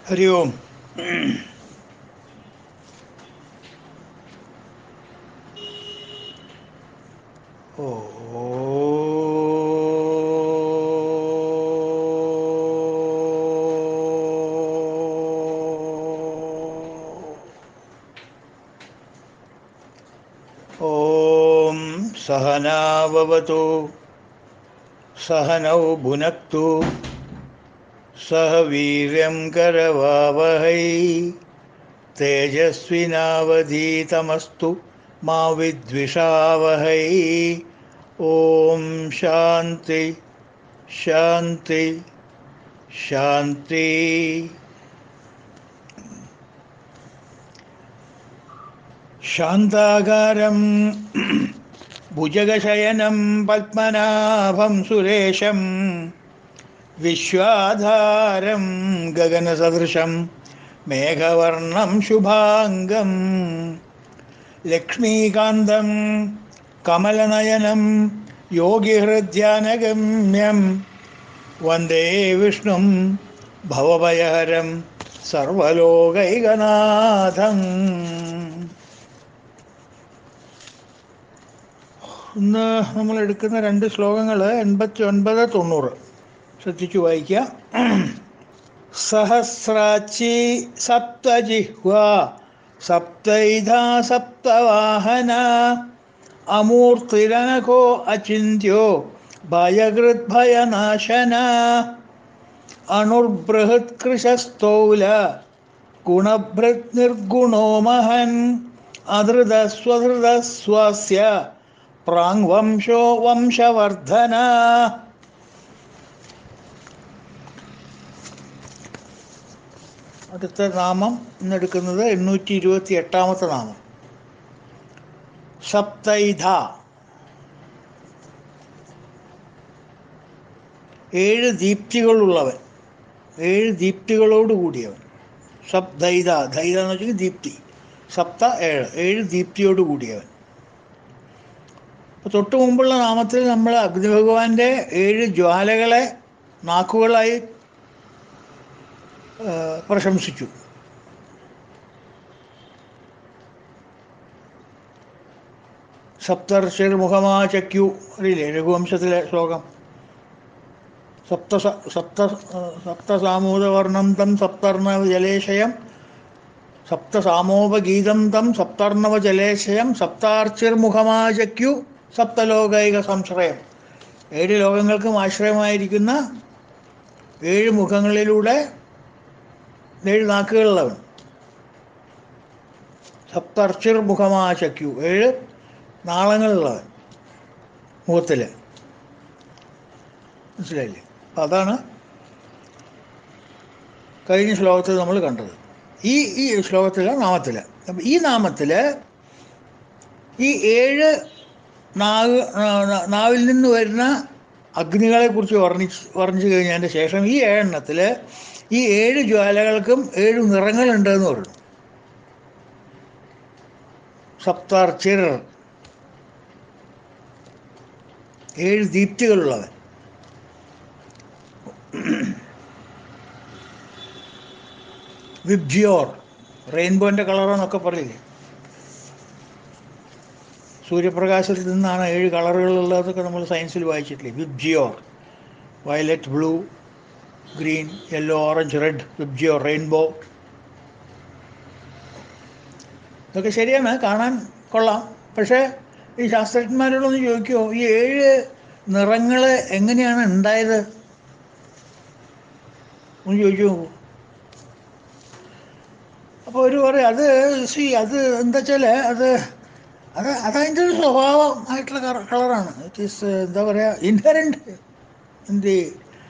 हरि ओम ॐ सहनाववतु सहनौ भुनक्तु सह वीर्यं करवावहै तेजस्विनावधीतमस्तु मा विद्विषावहै ॐ शान्ति शान्ति शान्ति शान्ताकारं भुजगशयनं पद्मनाभं सुरेशं विश्वाधारं गगनसदृशं मेघवर्णं शुभाङ्गं लक्ष्मीकान्तं कमलनयनं योगिहृद्यानगम्यं वन्दे विष्णुं भवभयहरं സർവലോകൈകനാഥം ഇന്ന് നമ്മൾ എടുക്കുന്ന രണ്ട് ശ്ലോകങ്ങൾ എൺപത്തി ഒൻപത് തൊണ്ണൂറ് ശ്രദ്ധിച്ചു വായിക്കുക സഹസ്രാച്ചി സപ്തജിഹ്വ സപ്തൈധാ സപ്തവാഹന അമൂർത്തിരനകോ അചിന്യോ ഭയകൃദ്ഭയനാശന അണുർബൃഹത്കൃശസ്തൗല ഗുണഭൃത് നിർഗുണോ മഹൻ അധൃതസ്വധൃതസ്വസ്യ പ്രാങ്വംശോ വംശവർദ്ധന അടുത്ത നാമം ഇന്നെടുക്കുന്നത് എണ്ണൂറ്റി ഇരുപത്തി എട്ടാമത്തെ നാമം സപ്തൈധ ഏഴ് ദീപ്തികളുള്ളവൻ ഏഴ് ദീപ്തികളോട് കൂടിയവൻ സപ്തൈത ധൈത എന്ന് വെച്ചാൽ ദീപ്തി സപ്ത ഏഴ് ഏഴ് ദീപ്തിയോട് കൂടിയവൻ അപ്പോൾ തൊട്ട് മുമ്പുള്ള നാമത്തിൽ നമ്മൾ അഗ്നി ഭഗവാന്റെ ഏഴ് ജ്വാലകളെ നാക്കുകളായി ആ, പ്രശംസിച്ചു സപ്തർഷിർ മുഖമാ ചക്യു അറിയില്ലേ രഘുവംശത്തിലെ ശ്ലോകം സപ്ത സപ്ത സപ്തസാമൂതവർണം തം സപ്തർണവ ജലേശയം സപ്തസാമോപഗീതം തം സപ്തർണവ ജലേശയം സപ്താർച്ചിർമുഖമാചക്യു സപ്തലോകൈക സംശ്രയം ഏഴ് ലോകങ്ങൾക്കും ആശ്രയമായിരിക്കുന്ന ഏഴ് മുഖങ്ങളിലൂടെ ഏഴ് നാക്കുകളുള്ളവൻ സപ്തർച്ചിർ മുഖമാചക്യു ഏഴ് നാളങ്ങളുള്ളവൻ മുഖത്തിൽ മനസ്സിലായില്ലേ അപ്പം അതാണ് കഴിഞ്ഞ ശ്ലോകത്തിൽ നമ്മൾ കണ്ടത് ഈ ഈ ശ്ലോകത്തിലെ നാമത്തിൽ അപ്പം ഈ നാമത്തിൽ ഈ ഏഴ് നാവ് നാ- നാവിൽ നിന്ന് വരുന്ന അഗ്നികളെക്കുറിച്ച് വർണ്ണിച്ച് വർണ്ണിച്ചു കഴിഞ്ഞതിൻ്റെ ശേഷം ഈ ഏഴെണ്ണത്തിൽ ഈ ഏഴ് ജ്വാലകൾക്കും ഏഴ് നിറങ്ങളുണ്ട് എന്ന് പറഞ്ഞു സപ്താർച്ചിർ ഏഴ് ദീപ്തികളുള്ളവൻ വിബ്ജിയോർ റെയിൻബോൻ്റെ കളറെന്നൊക്കെ പറയില്ലേ സൂര്യപ്രകാശത്തിൽ നിന്നാണ് ഏഴ് കളറുകളുള്ളതൊക്കെ നമ്മൾ സയൻസിൽ വായിച്ചിട്ടില്ലേ VIBGYOR violet blue green yellow orange red VIBGYOR rainbow ഇതൊക്കെ ശരിയാണ് കാണാൻ കൊള്ളാം പക്ഷേ ഈ ശാസ്ത്രജ്ഞന്മാരോടൊന്ന് ചോദിക്കുമോ ഈ ഏഴ് നിറങ്ങൾ എങ്ങനെയാണ് ഉണ്ടായത് ഒന്ന് ചോദിച്ചു നോക്കൂ അപ്പോൾ ഒരു പറയും അത് സി അത് എന്താ വെച്ചാൽ അത് അത് അതതിൻ്റെ ഒരു സ്വഭാവം ആയിട്ടുള്ള കളറാണ് ഇറ്റ് ഈസ് എന്താ പറയുക ഇൻഹറൻറ്റ് ഇൻ ദി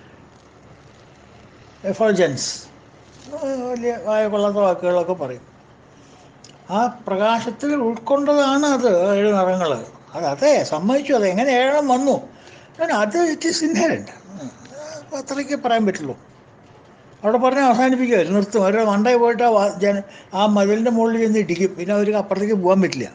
എഫൾജൻസ് വലിയ വായ കൊള്ളാത്ത വാക്കുകളൊക്കെ പറയും ആ പ്രകാശത്തിൽ ഉൾക്കൊണ്ടതാണ് അത് ഏഴ് നിറങ്ങൾ അത് അതെ സമ്മതിച്ചു അത് എങ്ങനെ ഏഴെണ്ണം വന്നു ഞാൻ അത് ഇറ്റ് ഈസ് ഇൻഹറൻറ്റ് അത്രയ്ക്ക് പറയാൻ പറ്റുള്ളൂ അവിടെ പറഞ്ഞ് അവസാനിപ്പിക്കുക നിർത്തും അവരുടെ മണ്ടായി പോയിട്ട് ആ വാ- ജന ആ മതിലിൻ്റെ മുകളിൽ ചെന്ന് ഇടിക്കും പിന്നെ അവർക്ക് അപ്പുറത്തേക്ക് പോകാൻ പറ്റില്ല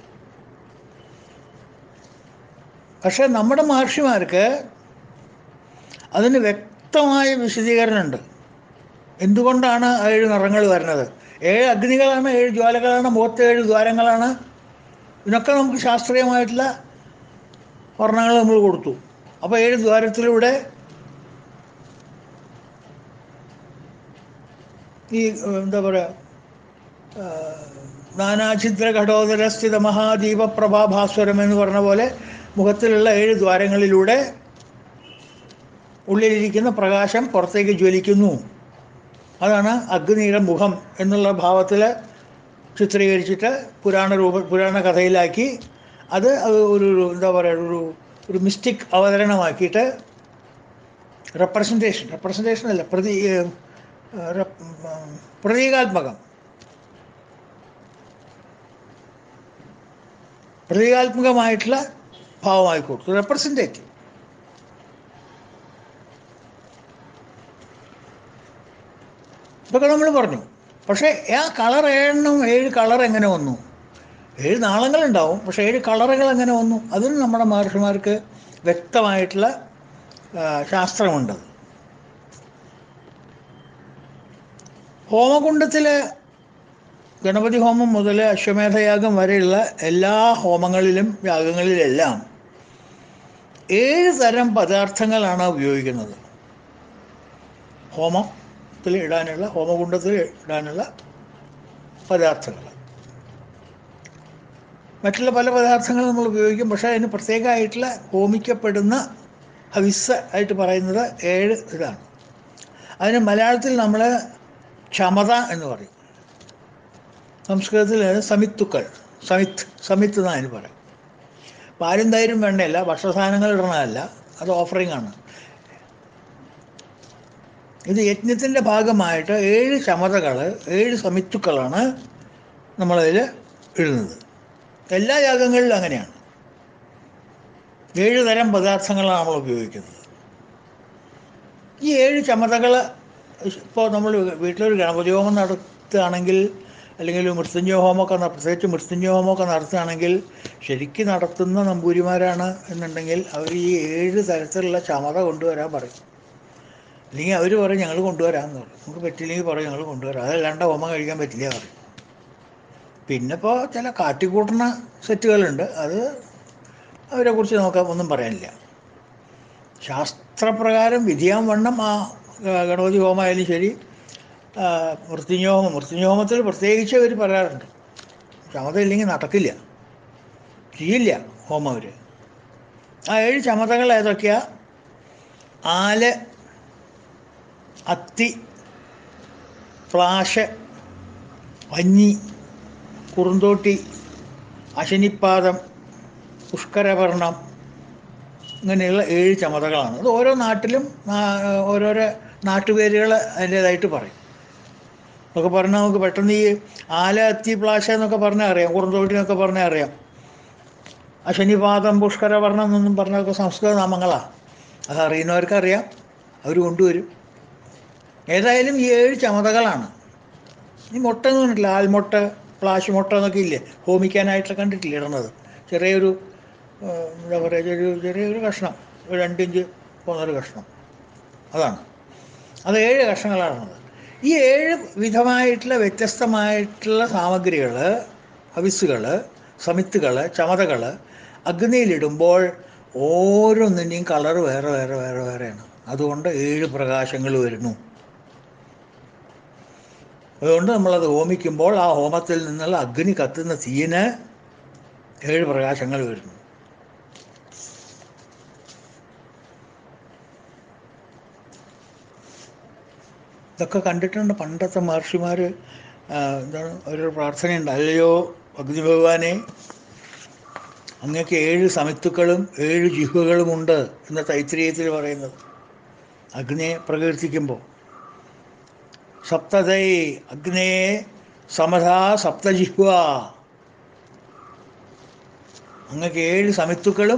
പക്ഷേ നമ്മുടെ മഹർഷിമാർക്ക് അതിന് വ്യക്തമായ വിശദീകരണമുണ്ട് എന്തുകൊണ്ടാണ് ആ ഏഴ് നിറങ്ങൾ വരുന്നത് ഏഴ് അഗ്നികളാണ് ഏഴ് ജ്വാലകളാണ് മുഖത്ത് ഏഴ് ദ്വാരങ്ങളാണ് ഇതിനൊക്കെ നമുക്ക് ശാസ്ത്രീയമായിട്ടുള്ള വർണ്ണങ്ങൾ നമ്മൾ കൊടുത്തു അപ്പോൾ ഏഴ് ദ്വാരത്തിലൂടെ ഈ ഏഹ്, എന്താ പറയുക നാനാഛിദ്ര ഘടോദരസ്ഥിത മഹാദീപപ്രഭാഭാസ്വരം എന്ന് പറഞ്ഞ പോലെ മുഖത്തിലുള്ള ഏഴ് ദ്വാരങ്ങളിലൂടെ ഉള്ളിലിരിക്കുന്ന പ്രകാശം പുറത്തേക്ക് ജ്വലിക്കുന്നു അതാണ് അഗ്നിയുടെ മുഖം എന്നുള്ള ഭാവത്തിൽ ചിത്രീകരിച്ചിട്ട് പുരാണ രൂപ പുരാണ കഥയിലാക്കി അത് അത് ഒരു ഒരു എന്താ പറയുക ഒരു ഒരു മിസ്റ്റിക് അവതരണമാക്കിയിട്ട് റെപ്രസെൻറ്റേഷൻ റെപ്രസെൻറ്റേഷൻ അല്ല പ്രതി ഏഹ്, റെപ്- ഉം, പ്രതീകാത്മകം പ്രതീകാത്മകമായിട്ടുള്ള ഭാവമായി കൊടുത്തു റെപ്രസെൻറ്റേറ്റീവ് ഇതൊക്കെ നമ്മൾ പറഞ്ഞു പക്ഷേ ആ കളർ ഏഴെണ്ണം ഏഴ് കളർ എങ്ങനെ വന്നു ഏഴ് നാളങ്ങളുണ്ടാവും പക്ഷേ ഏഴ് കളറുകൾ എങ്ങനെ വന്നു അതിന് നമ്മുടെ മഹർഷിമാർക്ക് വ്യക്തമായിട്ടുള്ള ആ, ശാസ്ത്രമുണ്ട് ഹോമകുണ്ടത്തിലെ ഗണപതി ഹോമം മുതൽ അശ്വമേധയാഗം വരെയുള്ള എല്ലാ ഹോമങ്ങളിലും യാഗങ്ങളിലെല്ലാം ഏഴ് തരം പദാർത്ഥങ്ങളാണ് ഉപയോഗിക്കുന്നത് ഹോമത്തിൽ ഇടാനുള്ള ഹോമകുണ്ടത്തിൽ ഇടാനുള്ള പദാർത്ഥങ്ങൾ മറ്റുള്ള പല പദാർത്ഥങ്ങളും നമ്മൾ ഉപയോഗിക്കും പക്ഷേ അതിന് പ്രത്യേകമായിട്ടുള്ള ഹോമിക്കപ്പെടുന്ന ഹവിസ് ആയിട്ട് പറയുന്നത് ഏഴ് ഇതാണ് അതിന് മലയാളത്തിൽ നമ്മൾ ക്ഷമത എന്ന് പറയും സംസ്കൃതത്തിൽ അത് സമിത്തുക്കൾ സമിത്ത് സമിത്ത് എന്നാണ് അതിന് പറയും പാലും തൈരും വേണ്ടയല്ല ഭക്ഷണസാധനങ്ങൾ ഇടണമല്ല അത് ഓഫറിംഗ് ആണ് ഇത് യജ്ഞത്തിൻ്റെ ഭാഗമായിട്ട് ഏഴ് ചമതകൾ ഏഴ് സമിത്തുക്കളാണ് നമ്മളതിൽ ഇടുന്നത് എല്ലാ യാഗങ്ങളിലും അങ്ങനെയാണ് ഏഴ് തരം പദാർത്ഥങ്ങളാണ് നമ്മൾ ഉപയോഗിക്കുന്നത് ഈ ഏഴ് ചമതകൾ ഇപ്പോൾ നമ്മൾ വീട്ടിലൊരു ഗണപതി ഹോമം നടത്തുകയാണെങ്കിൽ അല്ലെങ്കിൽ മൃത്യുഞ്ജയ ഹോമമൊക്കെ ന- പ്രത്യേകിച്ച് മൃത്യുഞ്ജയ ഹോമമൊക്കെ നടത്തുകയാണെങ്കിൽ ശരിക്കും നടത്തുന്ന നമ്പൂരിമാരാണ് എന്നുണ്ടെങ്കിൽ അവർ ഈ ഏഴ് തരത്തിലുള്ള ചമത കൊണ്ടുവരാൻ പറയും അല്ലെങ്കിൽ അവർ പറയും ഞങ്ങൾ കൊണ്ടുവരാമെന്ന് പറയും നമുക്ക് പറ്റില്ലെങ്കിൽ പറയും ഞങ്ങൾ കൊണ്ടുവരാം അതല്ലാണ്ട് ഹോമം കഴിക്കാൻ പറ്റില്ല പറയും പിന്നെ ഇപ്പോൾ ചില കാട്ടിക്കൂട്ടുന്ന സെറ്റുകളുണ്ട് അത് അവരെക്കുറിച്ച് നമുക്ക് ഒന്നും പറയാനില്ല ശാസ്ത്രപ്രകാരം വിധിയാൻ വണ്ണം ആ ആ, ഗണപതി ഹോമമായാലും ശരി ആ, മൃത്യുഞ്ജയ ഹോമം മൃത്യുഞ്ജയ ഹോമത്തിൽ പ്രത്യേകിച്ച് അവർ പറയാറുണ്ട് ചമത ഇല്ലെങ്കിൽ നടക്കില്ല ചെയ്യില്ല ഹോമം അവർ ആ ഏഴ് ചമതകൾ ഏതൊക്കെയാ ആല് അത്തി ഫ്ലാഷ് പഞ്ഞി കുറുന്തോട്ടി അശനിപ്പാദം പുഷ്കരവർണം ഇങ്ങനെയുള്ള ഏഴ് ചമതകളാണ് അത് ഓരോ നാട്ടിലും നാ- ഓരോരോ നാട്ടുപേരുകൾ അതിൻ്റേതായിട്ട് പറയും എന്നൊക്കെ പറഞ്ഞാൽ നമുക്ക് പെട്ടെന്ന് ഈ ആല അത്തി പ്ലാശ എന്നൊക്കെ പറഞ്ഞാൽ അറിയാം കുറുന്തോട്ടി എന്നൊക്കെ പറഞ്ഞാൽ അറിയാം അശനിപാദം പുഷ്കരവർണം എന്നൊന്നും പറഞ്ഞൊക്കെ സംസ്കൃത നാമങ്ങളാണ് അത് അറിയുന്നവർക്ക് അറിയാം അവർ കൊണ്ടുവരും ഏതായാലും ഈ ഏഴ് ചമതകളാണ് ഈ മുട്ട എന്ന് പറഞ്ഞിട്ടില്ല ആൽമുട്ട പ്ലാശ് മുട്ട എന്നൊക്കെ ഇല്ലേ ഹോമിക്കാനായിട്ട് കണ്ടിട്ടില്ല ഇടുന്നത് ചെറിയൊരു ആ, എന്താ പറയുക ചെറിയ ചെറിയൊരു കഷ്ണം ഒരു രണ്ടിഞ്ച് പോകുന്നൊരു കഷ്ണം അതാണ് അത് ഏഴ് കഷ്ണങ്ങളാണത് ഈ ഏഴ് വിധമായിട്ടുള്ള വ്യത്യസ്തമായിട്ടുള്ള സാമഗ്രികൾ ഹവിസുകൾ സമിത്തുകൾ ചമതകൾ അഗ്നിയിലിടുമ്പോൾ ഓരോന്നിൻ്റെയും കളർ വേറെ വേറെ വേറെ വേറെയാണ് അതുകൊണ്ട് ഏഴ് പ്രകാശങ്ങൾ വരുന്നു അതുകൊണ്ട് നമ്മളത് ഹോമിക്കുമ്പോൾ ആ ഹോമത്തിൽ നിന്നുള്ള അഗ്നി കത്തുന്ന തീയിന് ഏഴ് പ്രകാശങ്ങൾ വരുന്നു ഇതൊക്കെ കണ്ടിട്ടുണ്ട് പണ്ടത്തെ മഹർഷിമാർ എന്താണ് ഒരു പ്രാർത്ഥനയുണ്ട് അല്ലയോ അഗ്നി ഭഗവാനെ അങ്ങക്ക് ഏഴ് സമിത്തുക്കളും ഏഴ് ജിഹ്വകളുമുണ്ട് എന്ന തൈത്രീയത്തിൽ പറയുന്നത് അഗ്നിയെ പ്രകീർത്തിക്കുമ്പോൾ സപ്തതൈ അഗ്നേ സമധാ സപ്തജിഹ്വ അങ്ങക്ക് ഏഴ് സമിത്തുക്കളും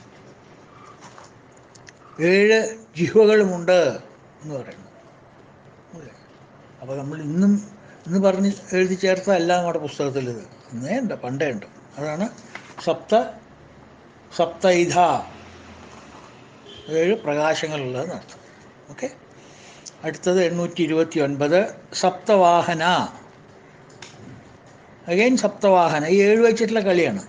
ഏഴ് ജിഹ്വകളുമുണ്ട് എന്ന് പറയുന്നു അപ്പോൾ നമ്മൾ ഇന്നും ഇന്ന് പറഞ്ഞ് എഴുതി ചേർത്തതല്ല നമ്മുടെ പുസ്തകത്തിൽ ഇത് ഇന്നേ ഉണ്ട് പണ്ടേ ഉണ്ട് അതാണ് സപ്ത സപ്തൈധ ഏഴ് പ്രകാശങ്ങളുള്ളതെന്ന് അർത്ഥം ഓക്കെ അടുത്തത് എണ്ണൂറ്റി ഇരുപത്തി ഒൻപത് സപ്തവാഹന അഗൈൻ സപ്തവാഹന ഈ ഏഴ് വെച്ചിട്ടുള്ള കളിയാണ്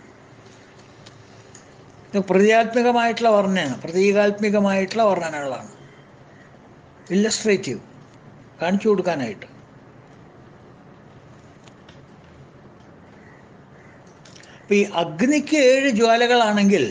ഇത് പ്രതീകാത്മികമായിട്ടുള്ള വർണ്ണനയാണ് പ്രതീകാത്മികമായിട്ടുള്ള വർണ്ണനകളാണ് ഇല്ലസ്ട്രേറ്റീവ് കാണിച്ചു കൊടുക്കാനായിട്ട് അപ്പം ഈ അഗ്നിക്ക് ഏഴ് ജ്വാലകളാണെങ്കിൽ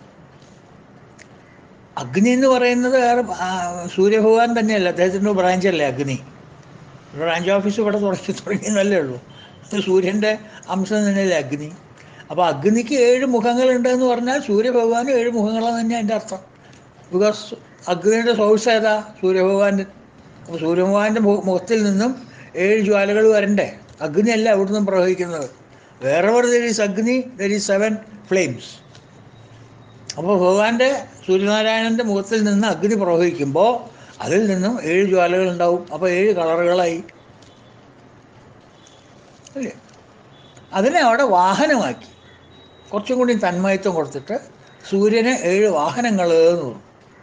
അഗ്നി എന്ന് പറയുന്നത് വേറെ ആ, സൂര്യഭഗവാൻ തന്നെയല്ല അദ്ദേഹത്തിൻ്റെ ബ്രാഞ്ചല്ലേ അഗ്നി ബ്രാഞ്ച് ഓഫീസ് ഇവിടെ തുടങ്ങി തുടങ്ങിയെന്നല്ലേ ഉള്ളൂ ഇത് സൂര്യൻ്റെ അംശം തന്നെയല്ലേ അഗ്നി അപ്പോൾ അഗ്നിക്ക് ഏഴ് മുഖങ്ങളുണ്ട് എന്ന് പറഞ്ഞാൽ സൂര്യഭഗവാന് ഏഴ് മുഖങ്ങളാണ് തന്നെ അതിൻ്റെ അർത്ഥം ബിക്കോസ് അഗ്നിയുടെ സോഴ്സ് ഏതാ സൂര്യഭഗവാൻ്റെ അപ്പോൾ സൂര്യഭഗവാന്റെ മു- മുഖത്തിൽ നിന്നും ഏഴ് ജ്വാലകൾ വരണ്ടേ അഗ്നിയല്ല അവിടെ നിന്നും പ്രവഹിക്കുന്നത് വേറെ there is agni there is seven flames അപ്പോൾ ഭഗവാന്റെ സൂര്യനാരായണൻ്റെ മുഖത്തിൽ നിന്ന് അഗ്നി പ്രവഹിക്കുമ്പോൾ അതിൽ നിന്നും ഏഴ് ജ്വാലകൾ ഉണ്ടാവും അപ്പോൾ ഏഴ് കളറുകളായി അല്ലേ അതിനെ അവിടെ വാഹനമാക്കി കുറച്ചും കൂടി തന്മയത്വം കൊടുത്തിട്ട് സൂര്യന് ഏഴ് വാഹനങ്ങൾ എന്ന് പറഞ്ഞു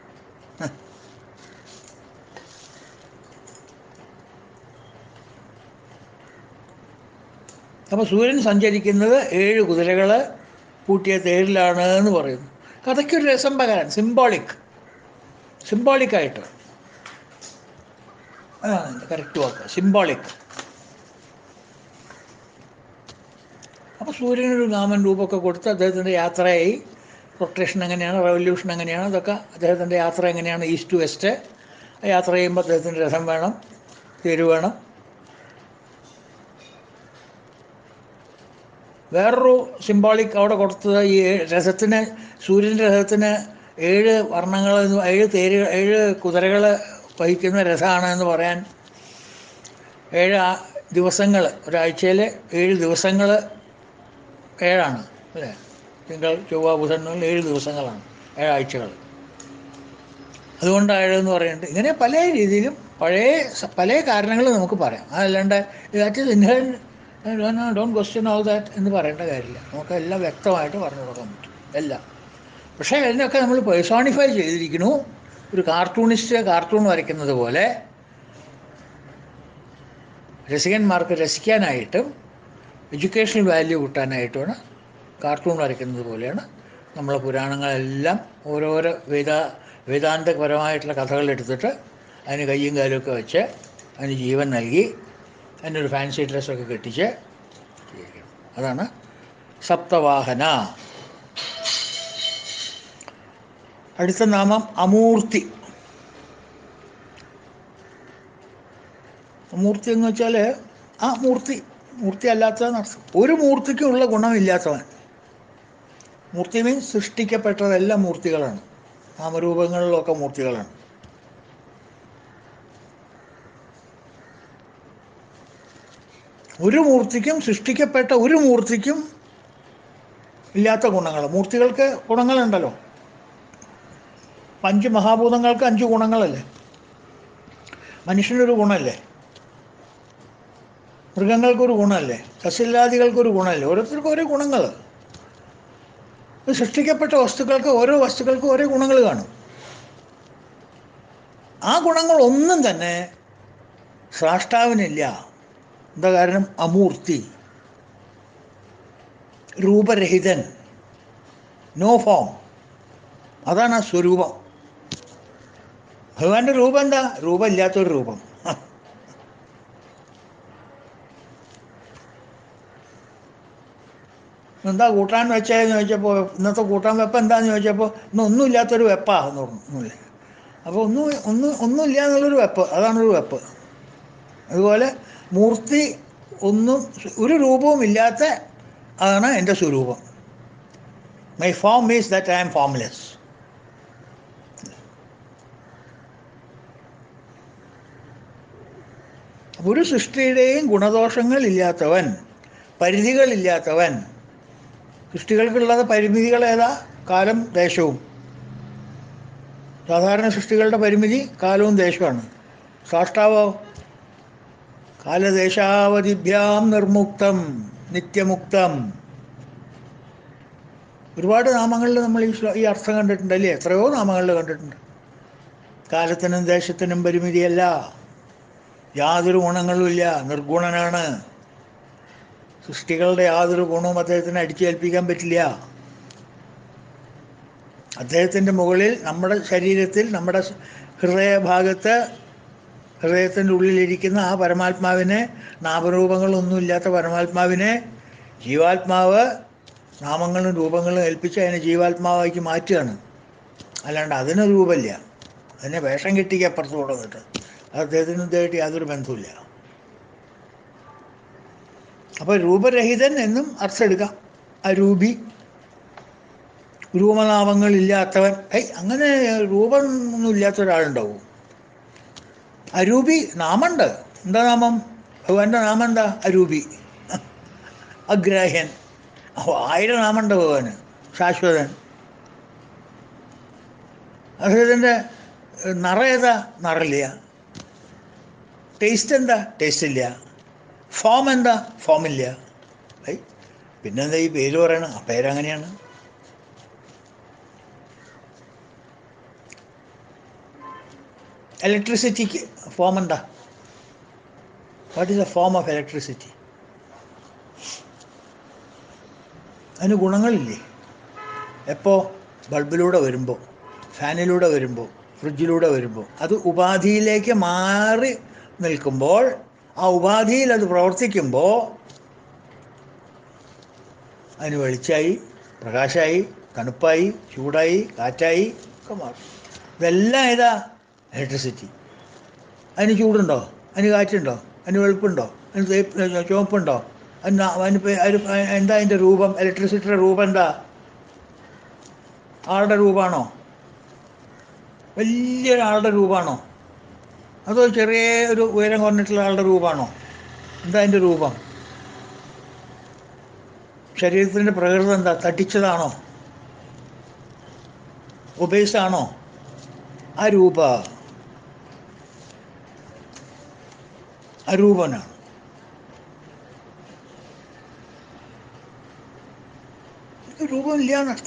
അപ്പോൾ സൂര്യൻ സഞ്ചരിക്കുന്നത് ഏഴ് കുതിരകൾ പൂട്ടിയ തേരിലാണ് എന്ന് പറയുന്നു കഥയ്ക്കൊരു രസം പകരാൻ സിംബോളിക് സിംബോളിക്കായിട്ട് അതാണ് കറക്റ്റ് വാക്ക് സിംബോളിക് അപ്പോൾ സൂര്യനൊരു നാമൻ രൂപമൊക്കെ കൊടുത്ത് അദ്ദേഹത്തിൻ്റെ യാത്രയായി റൊട്ടേഷൻ എങ്ങനെയാണ് റെവല്യൂഷൻ എങ്ങനെയാണ് ഇതൊക്കെ അദ്ദേഹത്തിൻ്റെ യാത്ര എങ്ങനെയാണ് ഈസ്റ്റ് ടു വെസ്റ്റ് യാത്ര ചെയ്യുമ്പോൾ അദ്ദേഹത്തിൻ്റെ രഥം വേണം തേര് വേണം വേറൊരു സിംബോളിക് അവിടെ കൊടുത്തത് ഈ ഏ- രഥത്തിന് സൂര്യൻ്റെ രഥത്തിന് ഏഴ് വർണ്ണങ്ങൾ എന്ന് ഏഴ് തേര് ഏഴ് കുതിരകൾ വഹിക്കുന്ന രഥമാണ് എന്ന് പറയാൻ ഏഴ് ദിവസങ്ങൾ ഒരാഴ്ചയിൽ ഏഴ് ദിവസങ്ങൾ ഏഴാണ് അല്ലേ തിങ്കൾ ചൊവ്വ ബുധൻ മുതൽ ഏഴ് ദിവസങ്ങളാണ് ഏഴാഴ്ചകൾ അതുകൊണ്ട് ഏഴെന്ന് പറയുന്നുണ്ട് ഇങ്ങനെ പല രീതിയിലും പഴയ സ- പല കാരണങ്ങൾ നമുക്ക് പറയാം അതല്ലാണ്ട് ദാറ്റ് ഇസ് ഇൻഹേൻ ഡോൺ ക്വസ്റ്റ്യൻ ഓൾ ദാറ്റ് എന്ന് പറയേണ്ട കാര്യമില്ല നമുക്ക് എല്ലാം വ്യക്തമായിട്ട് പറഞ്ഞു കൊടുക്കാൻ പറ്റും എല്ലാം പക്ഷേ അതിനൊക്കെ നമ്മൾ പേഴ്സോണിഫൈ ചെയ്തിരിക്കുന്നു ഒരു കാർട്ടൂണിസ്റ്റ് കാർട്ടൂൺ വരയ്ക്കുന്നത് പോലെ രസികന്മാർക്ക് രസിക്കാനായിട്ടും എഡ്യൂക്കേഷണൽ വാല്യൂ കിട്ടാനായിട്ടുമാണ് കാർട്ടൂൺ വരയ്ക്കുന്നത് പോലെയാണ് നമ്മളെ പുരാണങ്ങളെല്ലാം ഓരോരോ വേദ വേദാന്തപരമായിട്ടുള്ള കഥകൾ എടുത്തിട്ട് അതിന് കയ്യും കാലുമൊക്കെ വെച്ച് അതിന് ജീവൻ നൽകി അതിനൊരു ഫാൻസി ഡ്രസ്സൊക്കെ കെട്ടിച്ച് ചെയ്യിക്കണം. അതാണ് സപ്തവാഹന അടുത്ത നാമം അമൂർത്തി മൂർത്തി എന്ന് വെച്ചാൽ ആ മൂർത്തി മൂർത്തി അല്ലാത്തതെന്നർത്ഥം ഒരു മൂർത്തിക്കുമുള്ള ഗുണമില്ലാത്തവൻ മൂർത്തി മീൻസ് സൃഷ്ടിക്കപ്പെട്ടതെല്ലാം മൂർത്തികളാണ് നാമരൂപങ്ങളിലൊക്കെ മൂർത്തികളാണ് ഒരു മൂർത്തിക്കും സൃഷ്ടിക്കപ്പെട്ട ഒരു മൂർത്തിക്കും ഇല്ലാത്ത ഗുണങ്ങൾ മൂർത്തികൾക്ക് ഗുണങ്ങളുണ്ടല്ലോ അഞ്ച് മഹാഭൂതങ്ങൾക്ക് അഞ്ച് ഗുണങ്ങളല്ലേ മനുഷ്യനൊരു ഗുണമല്ലേ മൃഗങ്ങൾക്കൊരു ഗുണമല്ലേ സസ്യലാദികൾക്കൊരു ഗുണമല്ലേ ഓരോരുത്തർക്കും ഓരോ ഗുണങ്ങൾ സൃഷ്ടിക്കപ്പെട്ട വസ്തുക്കൾക്ക് ഓരോ വസ്തുക്കൾക്കും ഓരോ ഗുണങ്ങൾ കാണും ആ ഗുണങ്ങൾ ഒന്നും തന്നെ സ്രാഷ്ടാവിനില്ല എന്താ കാരണം അമൂർത്തി രൂപരഹിതൻ നോ ഫോം അതാണ് ആ സ്വരൂപം ഭഗവാന്റെ രൂപം എന്താ രൂപമില്ലാത്തൊരു രൂപം എന്താ കൂട്ടാൻ വെച്ചതെന്ന് ചോദിച്ചപ്പോൾ ഇന്നത്തെ കൂട്ടാൻ വെപ്പം എന്താന്ന് ചോദിച്ചപ്പോൾ ഇന്ന് ഒന്നുമില്ലാത്തൊരു വെപ്പാ എന്ന് പറഞ്ഞു ഒന്നുമില്ല അപ്പോൾ ഒന്നും ഒന്നും ഒന്നുമില്ല എന്നുള്ളൊരു വെപ്പ് അതാണൊരു വെപ്പ് അതുപോലെ മൂർത്തി ഒന്നും ഒരു രൂപവും ഇല്ലാത്ത അതാണ് എൻ്റെ സ്വരൂപം my form means that I am formless ഒരു സൃഷ്ടിയുടെയും ഗുണദോഷങ്ങൾ ഇല്ലാത്തവൻ പരിധികളില്ലാത്തവൻ സൃഷ്ടികൾക്കുള്ളത് പരിമിതികൾ ഏതാ കാലം ദേശവും സാധാരണ സൃഷ്ടികളുടെ പരിമിതി കാലവും ദേശവുമാണ് സാഷ്ടാവോ കാലദേശാവധിഭ്യാം നിർമുക്തം നിത്യമുക്തം ഒരുപാട് നാമങ്ങളിൽ നമ്മൾ ഈ ശ്ലോ- ഈ അർത്ഥം കണ്ടിട്ടുണ്ട് അല്ലേ എത്രയോ നാമങ്ങളിൽ കണ്ടിട്ടുണ്ട് കാലത്തിനും ദേശത്തിനും പരിമിതിയല്ല യാതൊരു ഗുണങ്ങളുമില്ല നിർഗുണനാണ് സൃഷ്ടികളുടെ യാതൊരു ഗുണവും അദ്ദേഹത്തിന് അടിച്ചേൽപ്പിക്കാൻ പറ്റില്ല അദ്ദേഹത്തിൻ്റെ മുകളിൽ നമ്മുടെ ശരീരത്തിൽ നമ്മുടെ ഹൃദയഭാഗത്ത് ഹൃദയത്തിൻ്റെ ഉള്ളിലിരിക്കുന്ന ആ പരമാത്മാവിനെ നാമരൂപങ്ങളൊന്നുമില്ലാത്ത പരമാത്മാവിനെ ജീവാത്മാവ് നാമങ്ങളും രൂപങ്ങളും ഏൽപ്പിച്ച് അതിനെ ജീവാത്മാവാക്കി മാറ്റുകയാണ് അല്ലാണ്ട് അതിന് രൂപമില്ല അതിനെ വേഷം കെട്ടിക്ക് അപ്പുറത്ത് കൊണ്ടുവന്നിട്ട് അത് അദ്ദേഹത്തിന് ഇതായിട്ട് യാതൊരു ബന്ധവുമില്ല അപ്പോൾ രൂപരഹിതൻ എന്നും അർത്ഥം എടുക്കാം അരൂപി രൂപനാമങ്ങളില്ലാത്തവൻ ഏയ് അങ്ങനെ രൂപമൊന്നും ഇല്ലാത്ത ഒരാളുണ്ടാവും അരൂപി നാമുണ്ട് എന്താ നാമം ഭഗവാന്റെ നാമം എന്താ അരൂപി അഗ്രാഹ്യൻ അപ്പോൾ ആയിരം നാമുണ്ട് ഭഗവാന് ശാശ്വതൻ അദ്ദേഹത്തിൻ്റെ നിറ ഏതാ നിറയില്ല ടേസ്റ്റ് എന്താ ടേസ്റ്റ് ഇല്ല ഫോം എന്താ ഫോമില്ല ഐ പിന്നെന്താ ഈ പേര് പറയണം ആ പേരങ്ങനെയാണ് ഇലക്ട്രിസിറ്റിക്ക് ഫോം എന്താ what is a form of electricity അതിന് ഗുണങ്ങളില്ലേ എപ്പോൾ ബൾബിലൂടെ വരുമ്പോൾ ഫാനിലൂടെ വരുമ്പോൾ ഫ്രിഡ്ജിലൂടെ വരുമ്പോൾ അത് ഉപാധിയിലേക്ക് മാറി നിൽക്കുമ്പോൾ ആ ഉപാധിയിൽ അത് പ്രവർത്തിക്കുമ്പോൾ അതിന് വെളിച്ചായി പ്രകാശമായി തണുപ്പായി ചൂടായി കാറ്റായി ഒക്കെ മാറും ഇതെല്ലാം ഏതാ ഇലക്ട്രിസിറ്റി അതിന് ചൂടുണ്ടോ അതിന് കാറ്റുണ്ടോ അതിന് വെളുപ്പുണ്ടോ അതിന് തേപ്പ് ചുവപ്പുണ്ടോ അതിന് അതിന് പേ- അതിന് എന്താ അതിൻ്റെ രൂപം ഇലക്ട്രിസിറ്റിയുടെ രൂപം എന്താ ആളുടെ രൂപമാണോ വലിയൊരാളുടെ രൂപമാണോ അതോ ചെറിയ ഒരു ഉയരം കുറഞ്ഞിട്ടുള്ള ആളുടെ രൂപമാണോ എന്താ അതിൻ്റെ രൂപം ശരീരത്തിൻ്റെ പ്രകൃതം എന്താ തട്ടിച്ചതാണോ ഉപേസാണോ അരൂപ അരൂപനാണ് എനിക്ക് രൂപമില്ല എന്നർത്ഥം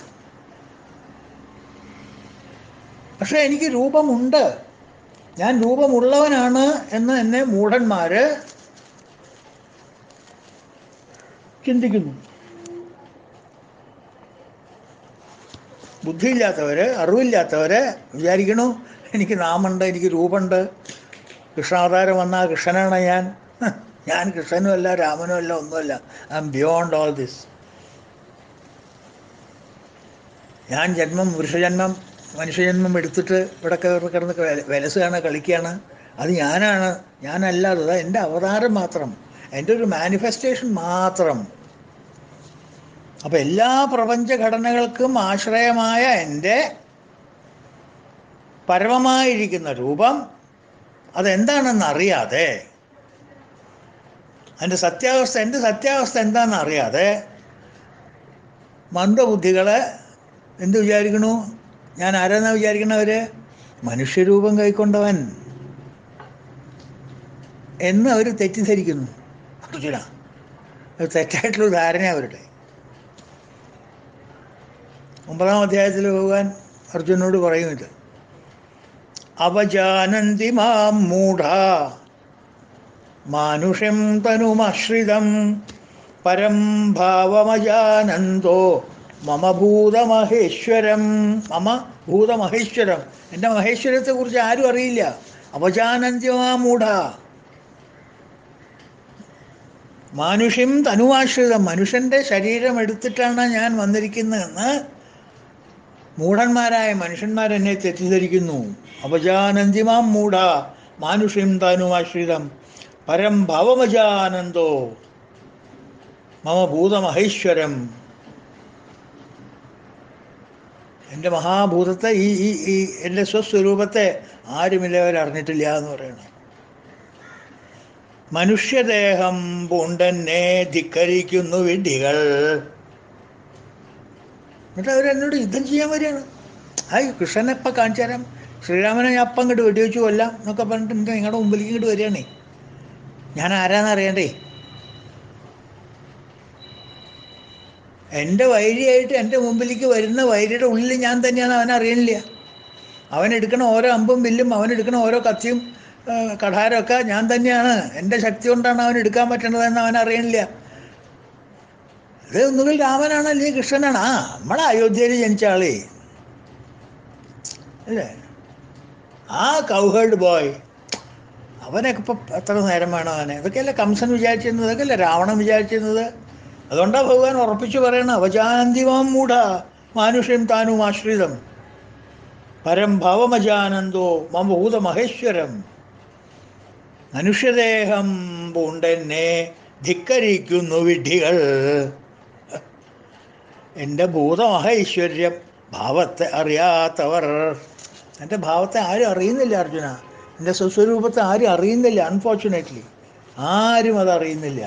പക്ഷെ എനിക്ക് രൂപമുണ്ട് ഞാൻ രൂപമുള്ളവനാണ് എന്ന് എന്നെ മൂഢന്മാര് ചിന്തിക്കുന്നു ബുദ്ധിയില്ലാത്തവര് അറിവില്ലാത്തവര് വിചാരിക്കണു എനിക്ക് നാമുണ്ട് എനിക്ക് രൂപമുണ്ട് കൃഷ്ണാവതാരം വന്ന കൃഷ്ണനാണ് ഞാൻ ഹ്, ഞാൻ കൃഷ്ണനും അല്ല രാമനും അല്ല ഒന്നുമല്ല I am beyond all this ഞാൻ ജന്മം പുരുഷജന്മം മനുഷ്യജന്മം എടുത്തിട്ട് ഇവിടെ കയറി കിടന്ന് ക- വിലസുകയാണ് കളിക്കുകയാണ് അത് ഞാനാണ് ഞാനല്ലാതെ അത് എൻ്റെ അവതാരം മാത്രം എൻ്റെ ഒരു മാനിഫെസ്റ്റേഷൻ മാത്രം അപ്പം എല്ലാ പ്രപഞ്ച ഘടനകൾക്കും ആശ്രയമായ എൻ്റെ പരമമായിരിക്കുന്ന രൂപം അതെന്താണെന്ന് അറിയാതെ അതിൻ്റെ സത്യാവസ്ഥ എൻ്റെ സത്യാവസ്ഥ എന്താണെന്ന് അറിയാതെ മന്ദബുദ്ധികളെ എന്ത് വിചാരിക്കണു ഞാൻ ആരാന്നാ വിചാരിക്കണവര് മനുഷ്യരൂപം കൈക്കൊണ്ടവൻ എന്ന് അവർ തെറ്റിദ്ധരിക്കുന്നു അർജുന അത് തെറ്റായിട്ടുള്ള ധാരണ അവരുടെ ഒമ്പതാം അധ്യായത്തിൽ ഭഗവാൻ അർജുനോട് പറയും ഇത് അവജാനന്തി മാം മൂഢ മാനുഷം തനുമശ്രിതം പരം ഭാവമജാനന്ദോ മമ ഭൂതമഹേശ്വരം മമ ഭൂതമഹേശ്വരം എൻ്റെ മഹേശ്വരത്തെ കുറിച്ച് ആരും അറിയില്ല അവജാനന്തി മാം മൂഢ മാനുഷ്യം തനുവാശ്രിതം മനുഷ്യൻ്റെ ശരീരം എടുത്തിട്ടാണ് ഞാൻ വന്നിരിക്കുന്നതെന്ന് മൂഢന്മാരായ മനുഷ്യന്മാർ എന്നെ തെറ്റിദ്ധരിക്കുന്നു അപജാനന്തിമാം മൂഢ മാനുഷ്യം താനുമാശ്രിതം പരം ഭവമജാനന്ദോ മമ ഭൂതമഹേശ്വരം എൻ്റെ മഹാഭൂതത്തെ ഈ ഈ ഈ എൻ്റെ സ്വസ്വരൂപത്തെ ആരുമില്ലവർ അറിഞ്ഞിട്ടില്ല എന്ന് പറയണം മനുഷ്യദേഹം പൂണ്ടെന്നെ ധിക്കരിക്കുന്നു വിഡ്ഢികൾ എന്നിട്ട് അവരെന്നോട് യുദ്ധം ചെയ്യാൻ വരികയാണ് ഹായ് കൃഷ്ണനെ ഇപ്പം കാണിച്ചു തരാം ശ്രീരാമനെ ഞാൻ അപ്പം ഇങ്ങോട്ട് വെടിവെച്ചു കൊല്ലാം എന്നൊക്കെ പറഞ്ഞിട്ട് എൻ്റെ നിങ്ങളുടെ മുമ്പിലേക്ക് ഇങ്ങോട്ട് വരികയാണേ ഞാൻ ആരാന്ന് അറിയണ്ടേ എൻ്റെ വൈരിയായിട്ട് എൻ്റെ മുമ്പിലേക്ക് വരുന്ന വൈരിയുടെ ഉള്ളിൽ ഞാൻ തന്നെയാണ് അവൻ അറിയണില്ല അവൻ എടുക്കണ ഓരോ അമ്പും വില്ലും അവൻ എടുക്കണ ഓരോ കത്തിയും ആ, കഠാരമൊക്കെ ഞാൻ തന്നെയാണ് എൻ്റെ ശക്തി കൊണ്ടാണ് അവൻ എടുക്കാൻ പറ്റണതെന്ന് അവൻ അറിയണില്ല ഇത് ഒന്നുകിൽ രാമനാണ് അല്ലെങ്കിൽ കൃഷ്ണനാണ് ആ നമ്മളെ അയോധ്യയിൽ ജനിച്ച ആളേ അല്ലേ ആ കൗഹേഡ് ബോയ് അവനൊക്കെ ഇപ്പം എത്ര നേരം വേണം അവനെ ഇതൊക്കെയല്ലേ കംസൻ വിചാരിച്ചിരുന്നത് ഇതൊക്കെയല്ലേ രാവണൻ വിചാരിച്ചിരുന്നത് അതുകൊണ്ടാണ് ഭഗവാൻ ഉറപ്പിച്ചു പറയണ അവജാന്തിമാം മൂഢ മാനുഷ്യം താനും ആശ്രിതം പരം ഭവമജാനന്ദോ മമഭൂത മഹേശ്വരം മനുഷ്യദേഹം പൂണ്ടെന്നെ ധിക്കരിക്കുന്നു വിഡ്ഢികൾ എൻ്റെ ഭൂതമഹൈശ്വര്യം ഭാവത്തെ അറിയാത്തവർ എൻ്റെ ഭാവത്തെ ആരും അറിയുന്നില്ല അർജുന എൻ്റെ സ്വസ്വരൂപത്തെ ആരും അറിയുന്നില്ല അൺഫോർച്ചുനേറ്റ്ലി ആരും അത് അറിയുന്നില്ല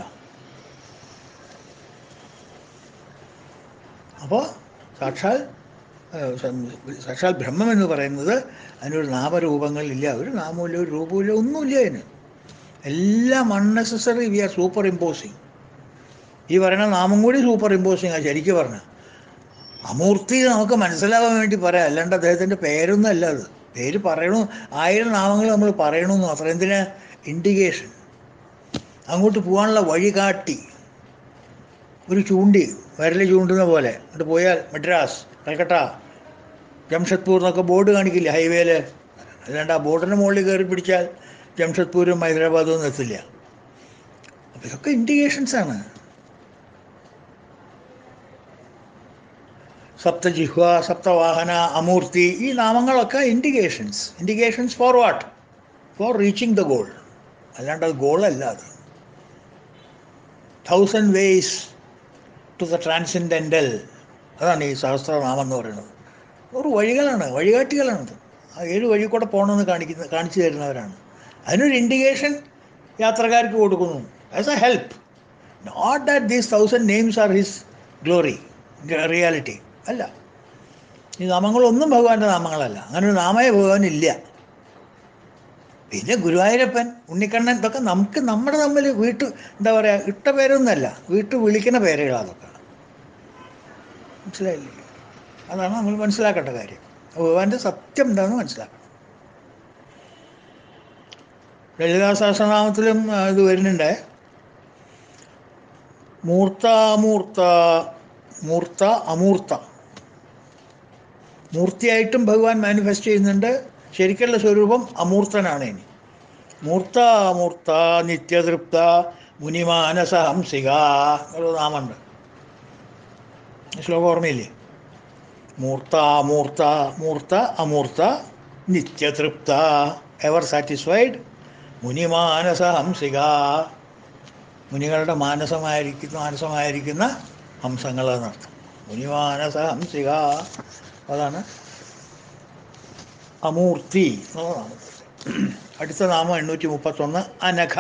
അപ്പോൾ സാക്ഷാൽ ഏഹ്, സം- സാക്ഷാൽ ബ്രഹ്മം എന്ന് പറയുന്നത് അതിനൊരു നാമരൂപങ്ങളില്ല ഒരു നാമമില്ല ഒരു രൂപമില്ല ഒന്നുമില്ല അതിന് എല്ലാം unnecessary we are superimposing ഈ പറയുന്ന നാമം കൂടി സൂപ്പർ ഇമ്പോസിങ് ആ ശരിക്കും പറഞ്ഞ അമൂർത്തി നമുക്ക് മനസ്സിലാവാൻ വേണ്ടി പറയാം അല്ലാണ്ട് അദ്ദേഹത്തിൻ്റെ പേരൊന്നും അല്ല അത് പേര് പറയണു ആയിരം നാമങ്ങൾ നമ്മൾ പറയണമെന്ന് മാത്രം എന്തിനാ ഇൻഡിക്കേഷൻ അങ്ങോട്ട് പോകാനുള്ള വഴി കാട്ടി ഒരു ചൂണ്ടി വിരൽ ചൂണ്ടുന്ന പോലെ എന്നിട്ട് പോയാൽ മദ്രാസ് കൽക്കട്ട ജംഷഡ്പൂർ എന്നൊക്കെ ബോർഡ് കാണിക്കില്ല ഹൈവേയിൽ അല്ലാണ്ട് ആ ബോർഡിൻ്റെ മുകളിൽ കയറി പിടിച്ചാൽ ജംഷഡ്പൂരും ഹൈദരാബാദും ഒന്നും എത്തില്ല അപ്പം ഇതൊക്കെ ഇൻഡിക്കേഷൻസ് ആണ് സപ്തജിഹ്വ സപ്തവാഹന അമൂർത്തി ഈ നാമങ്ങളൊക്കെ indications indications for what for reaching the goal അല്ലാണ്ട് അത് ഗോളല്ല അത് thousand ways to the transcendental അതാണ് ഈ സഹസ്രനാമം എന്ന് പറയുന്നത് ഒരു വഴികളാണ് വഴികാട്ടികളാണത് ആ ഏഴ് വഴി കൂടെ പോകണമെന്ന് കാണിക്കുന്ന കാണിച്ചു തരുന്നവരാണ് അതിനൊരു ഇൻഡിക്കേഷൻ യാത്രക്കാർക്ക് കൊടുക്കുന്നു as a help note that these thousand names are his glory reality അല്ല ഈ നാമങ്ങളൊന്നും ഭഗവാന്റെ നാമങ്ങളല്ല അങ്ങനെ ഒരു നാമേ ഭഗവാൻ ഇല്ല പിന്നെ ഗുരുവായൂരപ്പൻ ഉണ്ണിക്കണ്ണൻ ഇതൊക്കെ നമുക്ക് നമ്മുടെ തമ്മിൽ വീട്ടു എന്താ പറയുക ഇട്ട പേരൊന്നുമല്ല വീട്ടു വിളിക്കുന്ന പേരുകളാണ് അതൊക്കെ മനസ്സിലായില്ലേ അതാണ് നമ്മൾ മനസ്സിലാക്കേണ്ട കാര്യം ഭഗവാന്റെ സത്യം എന്താണെന്ന് മനസ്സിലാക്കണം ലളിതാ സഹസ്രനാമത്തിലും ആ, ഇത് വരുന്നുണ്ട് മൂർത്ത അമൂർത്ത മൂർത്ത അമൂർത്ത മൂർത്തിയായിട്ടും ഭഗവാൻ മാനിഫെസ്റ്റ് ചെയ്യുന്നുണ്ട് ശരിക്കുള്ള സ്വരൂപം അമൂർത്തനാണ് ഇനി മൂർത്ത അമൂർത്ത നിത്യതൃപ്ത മുനിമാനസ ഹംസിക ഒരു നാമുണ്ട് ശ്ലോകം ഓർമ്മയില്ലേ മൂർത്ത അമൂർത്ത മൂർത്ത അമൂർത്ത നിത്യതൃപ്ത എവർ സാറ്റിസ്ഫൈഡ് മുനിമാനസ ഹംസിക മുനികളുടെ മാനസമായിരിക്കുന്ന മാനസമായിരിക്കുന്ന ഹംസങ്ങൾ എന്നർത്ഥം മുനിമാനസ ഹംസിക അതാണ് അമൂർത്തി എന്നുള്ള നാമം അടുത്ത നാമം എണ്ണൂറ്റി മുപ്പത്തൊന്ന് അനഘ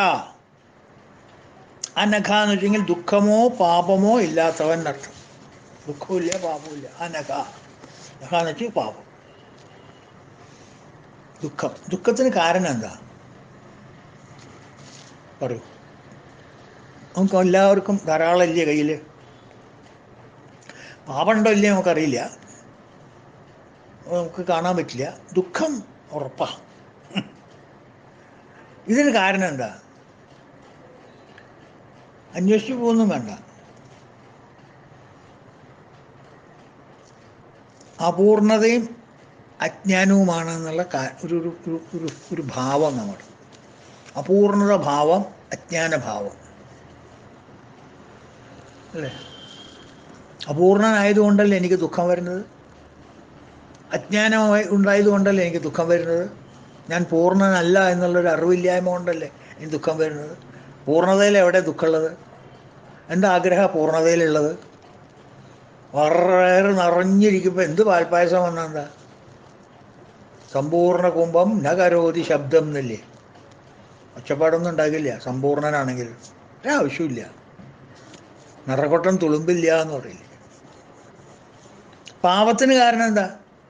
അനഘ എന്ന് വെച്ചെങ്കിൽ ദുഃഖമോ പാപമോ ഇല്ലാത്തവൻ എന്നർത്ഥം ദുഃഖമില്ല പാപമില്ല അനഘ നഖ എന്ന് വെച്ചാൽ പാപം ദുഃഖം ദുഃഖത്തിന് കാരണം എന്താ പറയൂ നമുക്ക് എല്ലാവർക്കും ധാരാളം ഇല്ലേ കയ്യിൽ പാപമുണ്ടോ ഇല്ലേ നമുക്കറിയില്ല നമുക്ക് കാണാൻ പറ്റില്ല ദുഃഖം ഉറപ്പാ ഇതിന് കാരണം എന്താ അന്വേഷിച്ചു പോകുന്നും വേണ്ട അപൂർണതയും അജ്ഞാനവുമാണ് എന്നുള്ള കാ- ഒരു ഒരു ഒരു- ഒരു ഒരു ഭാവം നമ്മുടെ അപൂർണത ഭാവം അജ്ഞാന ഭാവം അല്ലേ അപൂർണനായതുകൊണ്ടല്ലേ എനിക്ക് ദുഃഖം വരുന്നത് അജ്ഞാനമായി ഉണ്ടായതുകൊണ്ടല്ലേ എനിക്ക് ദുഃഖം വരുന്നത് ഞാൻ പൂർണ്ണനല്ല എന്നുള്ളൊരു അറിവില്ലായ്മ കൊണ്ടല്ലേ എനിക്ക് ദുഃഖം വരുന്നത് പൂർണ്ണതയിൽ എവിടെ ദുഃഖമുള്ളത് എൻ്റെ ആഗ്രഹ പൂർണ്ണതയിലുള്ളത് വയറ് നിറഞ്ഞിരിക്കുമ്പോൾ എന്ത് പാൽപ്പായസം വന്നെന്താ സമ്പൂർണ്ണ കുംഭം ന കരോതി ശബ്ദം എന്നില്ലേ ഒച്ചപ്പാടൊന്നും ഉണ്ടാകില്ല സമ്പൂർണ്ണനാണെങ്കിൽ ഒരാവശ്യമില്ല നിറകൊട്ടം തുളുമ്പില്ല എന്ന് പറയില്ലേ പാപത്തിന് കാരണം എന്താ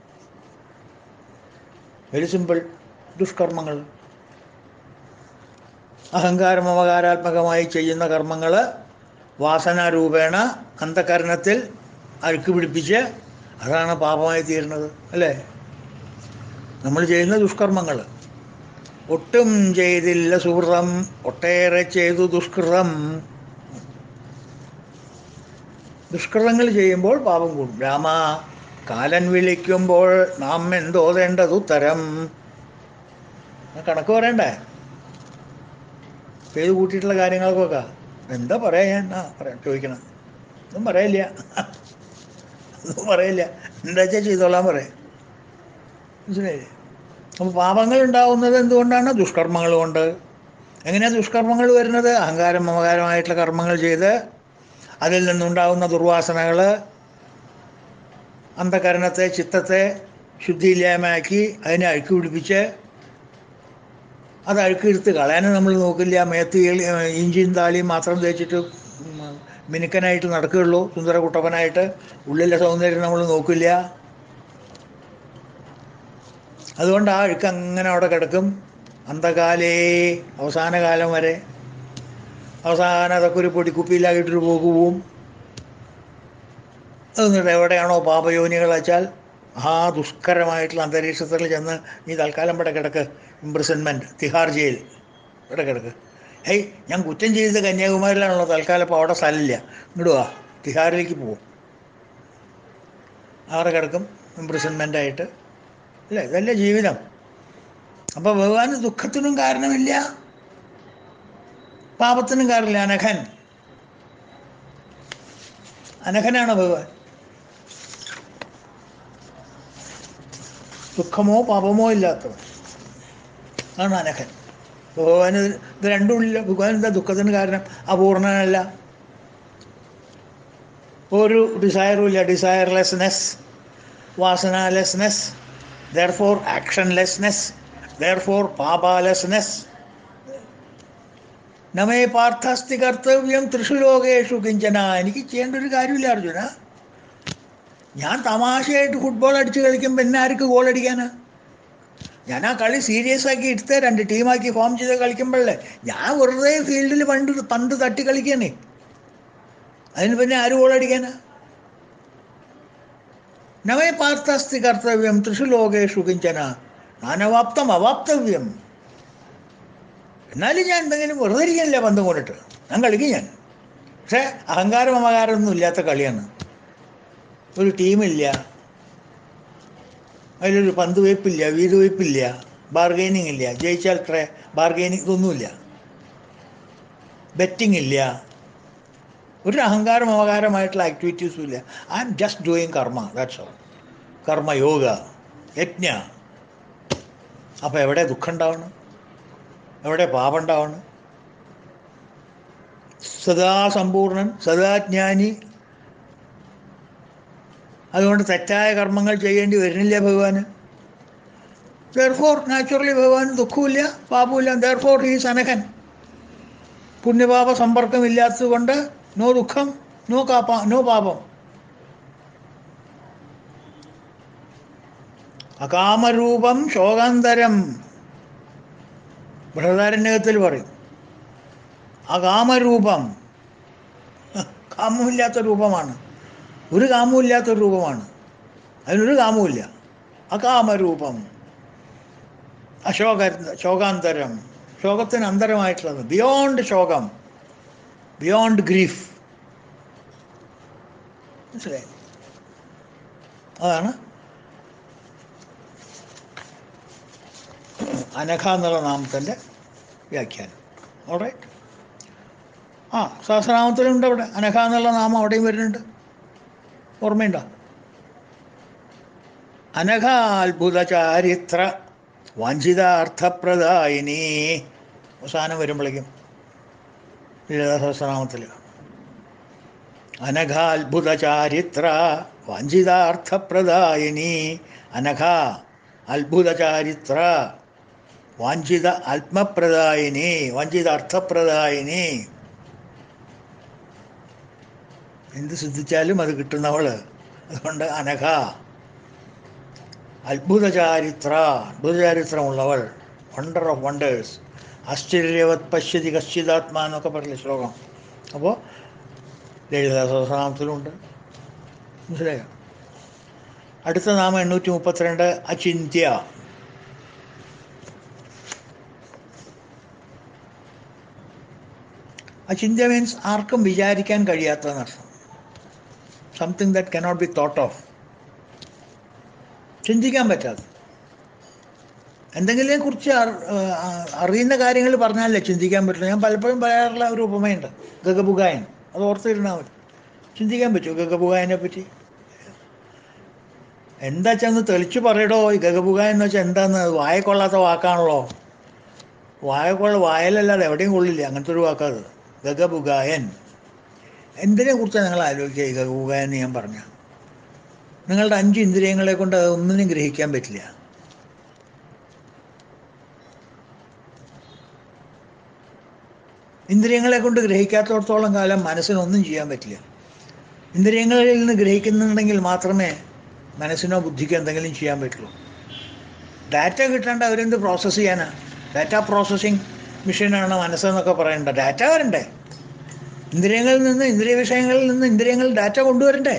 വെരി സിമ്പിൾ ദുഷ്കർമ്മങ്ങൾ അഹങ്കാരം അപകാരാത്മകമായി ചെയ്യുന്ന കർമ്മങ്ങൾ വാസനാരൂപേണ അന്ധകരണത്തിൽ അഴുക്ക് പിടിപ്പിച്ച് അതാണ് പാപമായി തീരുന്നത് അല്ലേ നമ്മൾ ചെയ്യുന്ന ദുഷ്കർമ്മങ്ങൾ ഒട്ടും ചെയ്തില്ല സുഹൃതം ഒട്ടേറെ ചെയ്തു ദുഷ്കൃതം ദുഷ്കൃതങ്ങൾ ചെയ്യുമ്പോൾ പാപം കൂടും രാമ കാലൻ വിളിക്കുമ്പോൾ നാം എന്തോതേണ്ടത് ഉത്തരം കണക്ക് പറയണ്ടേ ചെയ്ത് കൂട്ടിയിട്ടുള്ള കാര്യങ്ങൾക്കൊക്കെ എന്താ പറയാ ഞാൻ ആ പറയാം ചോദിക്കണം ഒന്നും പറയില്ല ഒന്നും പറയില്ല എന്താ വെച്ചാൽ ചെയ്തോളാൻ പറയാം മനസ്സിലായില്ലേ അപ്പോൾ പാപങ്ങൾ ഉണ്ടാവുന്നത് എന്തുകൊണ്ടാണ് ദുഷ്കർമ്മങ്ങൾ കൊണ്ട് എങ്ങനെയാണ് ദുഷ്കർമ്മങ്ങൾ വരുന്നത് അഹങ്കാരം മമകാരമായിട്ടുള്ള കർമ്മങ്ങൾ ചെയ്ത് അതിൽ നിന്നുണ്ടാകുന്ന ദുർവാസനകൾ അന്ധകരണത്തെ ചിത്തത്തെ ശുദ്ധിയില്ലായ്മയാക്കി അതിനെ അഴുക്ക് പിടിപ്പിച്ച് അത് അഴുക്കെടുത്ത് കളയാനും നമ്മൾ നോക്കില്ല മേത്ത് ഈ- ഇഞ്ചിയും താളിയും മാത്രം തേച്ചിട്ട് ഉം, മിനുക്കനായിട്ട് നടക്കുകയുള്ളൂ സുന്ദര കുട്ടപ്പനായിട്ട് ഉള്ളിലെ സൗന്ദര്യം നമ്മൾ നോക്കില്ല അതുകൊണ്ട് ആ അഴുക്ക് അങ്ങനെ അവിടെ കിടക്കും അന്ധകാലേ അവസാന കാലം വരെ അവസാനം അതൊക്കെ ഒരു പൊടിക്കുപ്പിയിലായിട്ടൊരു പോകും അത് എന്നിട്ട് എവിടെയാണോ പാപയോനികൾ വെച്ചാൽ ആ ദുഷ്കരമായിട്ടുള്ള അന്തരീക്ഷത്തിൽ ചെന്ന് നീ തൽക്കാലം ഇവിടെ കിടക്ക് ഇംപ്രിസൺമെൻറ്റ് തിഹാർ ജയിൽ ഇവിടെ കിടക്ക് ഹേയ് ഞാൻ കുറ്റം ചെയ്തത് കന്യാകുമാരിയിലാണല്ലോ തൽക്കാലം ഇപ്പോൾ അവിടെ സ്ഥലമില്ല ഇങ്ങോട്ട് വാ തിഹാറിലേക്ക് പോകും അവിടെ കിടക്കും ഇംപ്രിസൺമെൻ്റ് ആയിട്ട് അല്ലേ ഇതല്ലേ ജീവിതം അപ്പോൾ ഭഗവാന് ദുഃഖത്തിനും കാരണമില്ല പാപത്തിനും കാരണമില്ല അനഘൻ അനഘനാണ് ഭഗവാൻ ദുഃഖമോ പാപമോ ഇല്ലാത്തവൻ ആണ് അനഘൻ ഭഗവാന് ഇത് രണ്ടും ഇല്ല ഭഗവാൻ എന്താ ദുഃഖത്തിന് കാരണം അപൂർണനല്ല ഒരു ഡിസയറും ഇല്ല ഡിസയർലെസ്നെസ് വാസനാലെസ്നെസ് therefore actionlessness therefore പാപാലെസ്നെസ് നമേ പാർത്ഥസ്തി കർത്തവ്യം ത്രിഷു ലോകേഷു കിഞ്ചന എനിക്ക് ചെയ്യേണ്ട ഒരു കാര്യമില്ല അർജുന ഞാൻ തമാശയായിട്ട് ഫുട്ബോൾ അടിച്ച് കളിക്കുമ്പോൾ എന്നെ ആർക്ക് ഗോൾ അടിക്കാനാ ഞാൻ ആ കളി സീരിയസ് ആക്കി എടുത്ത് രണ്ട് ടീമാക്കി ഫോം ചെയ്ത് കളിക്കുമ്പോഴല്ലേ ഞാൻ വെറുതെ ഫീൽഡിൽ പണ്ട് പന്ത് തട്ടി കളിക്കാനേ അതിന് പിന്നെ ആര് ഗോൾ അടിക്കാനാ നവേ പാർത്ഥസ്തി കർത്തവ്യം ത്രിഷു ലോകേഷു കിഞ്ചന നാനവാപ്തം അവാപ്തവ്യം എന്നാലും ഞാൻ എന്തെങ്കിലും വെറുതെ ഇരിക്കാനില്ല പന്തും കൊണ്ടിട്ട് ഞാൻ കളിക്കും ഞാൻ പക്ഷേ അഹങ്കാരം അമകാരമൊന്നും ഇല്ലാത്ത കളിയാണ് ഒരു ടീമില്ല അതിലൊരു പന്ത് വെയ്പ്പില്ല വീട് വെയ്പ്പില്ല ബാർഗൈനിങ് ഇല്ല ജയിച്ചാൽ ട്രേ ബാർഗൈനിങ് ഇതൊന്നുമില്ല ബെറ്റിംഗ് ഇല്ല ഒരു അഹങ്കാരം അമകാരമായിട്ടുള്ള ആക്ടിവിറ്റീസും ഇല്ല I am just doing karma that's all കർമ്മയോഗ യജ്ഞ അപ്പോൾ എവിടെ ദുഃഖം ഉണ്ടാവണം എവിടെ പാപം ഉണ്ടാവണം സദാ സമ്പൂർണൻ സദാ ജ്ഞാനി അതുകൊണ്ട് തെറ്റായ കർമ്മങ്ങൾ ചെയ്യേണ്ടി വരുന്നില്ല ഭഗവാന് ദർഫോർ നാച്ചുറലി ഭഗവാന് ദുഃഖമില്ല പാപമില്ല ദർഫോർ ഹീസ് അനഹൻ പുണ്യപാപ സമ്പർക്കമില്ലാത്തത് കൊണ്ട് നോ ദുഃഖം നോ കാപ്പ നോ പാപം അകാമരൂപം ശോകാന്തരം ബൃഹദാരണ്യകത്തിൽ പറയും അകാമരൂപം കാമമില്ലാത്ത രൂപമാണ് ഒരു കാമമില്ലാത്ത രൂപമാണ് അതിനൊരു കാമവുമില്ല അകാമരൂപം അശോക ശോകാന്തരം ശോകത്തിന് അന്തരമായിട്ടുള്ളത് ബിയോണ്ട് ശോകം ബിയോണ്ട് ഗ്രീഫ് മനസ്സിലായി അതാണ് അനഘ എന്നുള്ള നാമത്തിൻ്റെ വ്യാഖ്യാനം ഓൾറൈറ്റ് ആ സഹസ്രനാമത്തിലുണ്ട് അവിടെ അനഘ എന്നുള്ള നാമം അവിടെയും വരുന്നുണ്ട് ഓർമ്മയുണ്ടോ അനഘ അത്ഭുത ചാരിത്ര വാഞ്ചിതാർത്ഥപ്രദായിനി അവസാനം വരുമ്പോഴേക്കും ലളിത സഹസ്രനാമത്തിൽ അനഘ അത്ഭുത ചാരിത്ര വാഞ്ചിതാർത്ഥപ്രദായിനി അനഘ അത്ഭുത ചാരിത്ര വാഞ്ചിത ആത്മപ്രദായിനി വാഞ്ചിത അർത്ഥപ്രദായിനി എന്ത് സിദ്ധിച്ചാലും അത് കിട്ടുന്നവള് അതുകൊണ്ട് അനഘ അത്ഭുത ചാരിത്ര അത്ഭുത ചാരിത്രമുള്ളവൾ വണ്ടർ ഓഫ് വണ്ടേഴ്സ് ആശ്ചര്യവത് പശ്യതി കശ്ചിതാത്മാ എന്നൊക്കെ പറയില്ലേ ശ്ലോകം അപ്പോൾ ലളിത സഹസ്രനാമത്തിലുണ്ട് മനസ്സിലായോ അടുത്ത നാമം എണ്ണൂറ്റി മുപ്പത്തിരണ്ട് അചിന്ത്യ അചിന്ത്യ മീൻസ് ആർക്കും വിചാരിക്കാൻ കഴിയാത്തതെന്നർത്ഥം something that cannot be thought of ചിന്തിക്കാൻ പറ്റാതെ എന്തെങ്കിലും കുറിച്ച് അറി- ആ, അറിയുന്ന കാര്യങ്ങൾ പറഞ്ഞാലേ ചിന്തിക്കാൻ പറ്റില്ല ഞാൻ പലപ്പോഴും പറയാറുള്ള ഒരു ഉപമയുണ്ട് ഗഗബുഗായൻ അത് ഓർത്തിരുന്നാൽ മതി ചിന്തിക്കാൻ പറ്റുമോ ഗഗബുഗായനെ പറ്റി എന്താ ചെന്ന് തെളിച്ചു പറയടോ ഈ ഗഗബുഗായൻ എന്ന് വെച്ചാൽ എന്താന്ന് വായ കൊള്ളാത്ത വാക്കാണല്ലോ വായ കൊള്ള വായലല്ലാതെ എവിടെയും കൊള്ളില്ല അങ്ങനത്തെ ഒരു വാക്കാത് ഗഗബുഗായൻ എന്തിനെ കുറിച്ചാണ് നിങ്ങൾ ആലോചിക്കുക ഈ ഗഗബുഗായൻ എന്ന് ഞാൻ പറഞ്ഞ നിങ്ങളുടെ അഞ്ച് ഇന്ദ്രിയങ്ങളെ കൊണ്ട് അത് ഒന്നിനും ഗ്രഹിക്കാൻ പറ്റില്ല ഇന്ദ്രിയങ്ങളെ കൊണ്ട് ഗ്രഹിക്കാത്തടത്തോളം കാലം മനസ്സിനൊന്നും ചെയ്യാൻ പറ്റില്ല ഇന്ദ്രിയങ്ങളിൽ നിന്ന് ഗ്രഹിക്കുന്നുണ്ടെങ്കിൽ മാത്രമേ മനസ്സിനോ ബുദ്ധിക്കോ എന്തെങ്കിലും ചെയ്യാൻ പറ്റുള്ളൂ ഡാറ്റ കിട്ടാണ്ട് അവരെന്ത് പ്രോസസ്സ് ചെയ്യാനാ ഡാറ്റ പ്രോസസ്സിങ് മെഷീനാണ് മനസ്സെന്നൊക്കെ പറയണ്ട ഡാറ്റ വരണ്ടേ ഇന്ദ്രിയങ്ങളിൽ നിന്ന് ഇന്ദ്രിയ വിഷയങ്ങളിൽ നിന്ന് ഇന്ദ്രിയങ്ങൾ ഡാറ്റ കൊണ്ടുവരണ്ടേ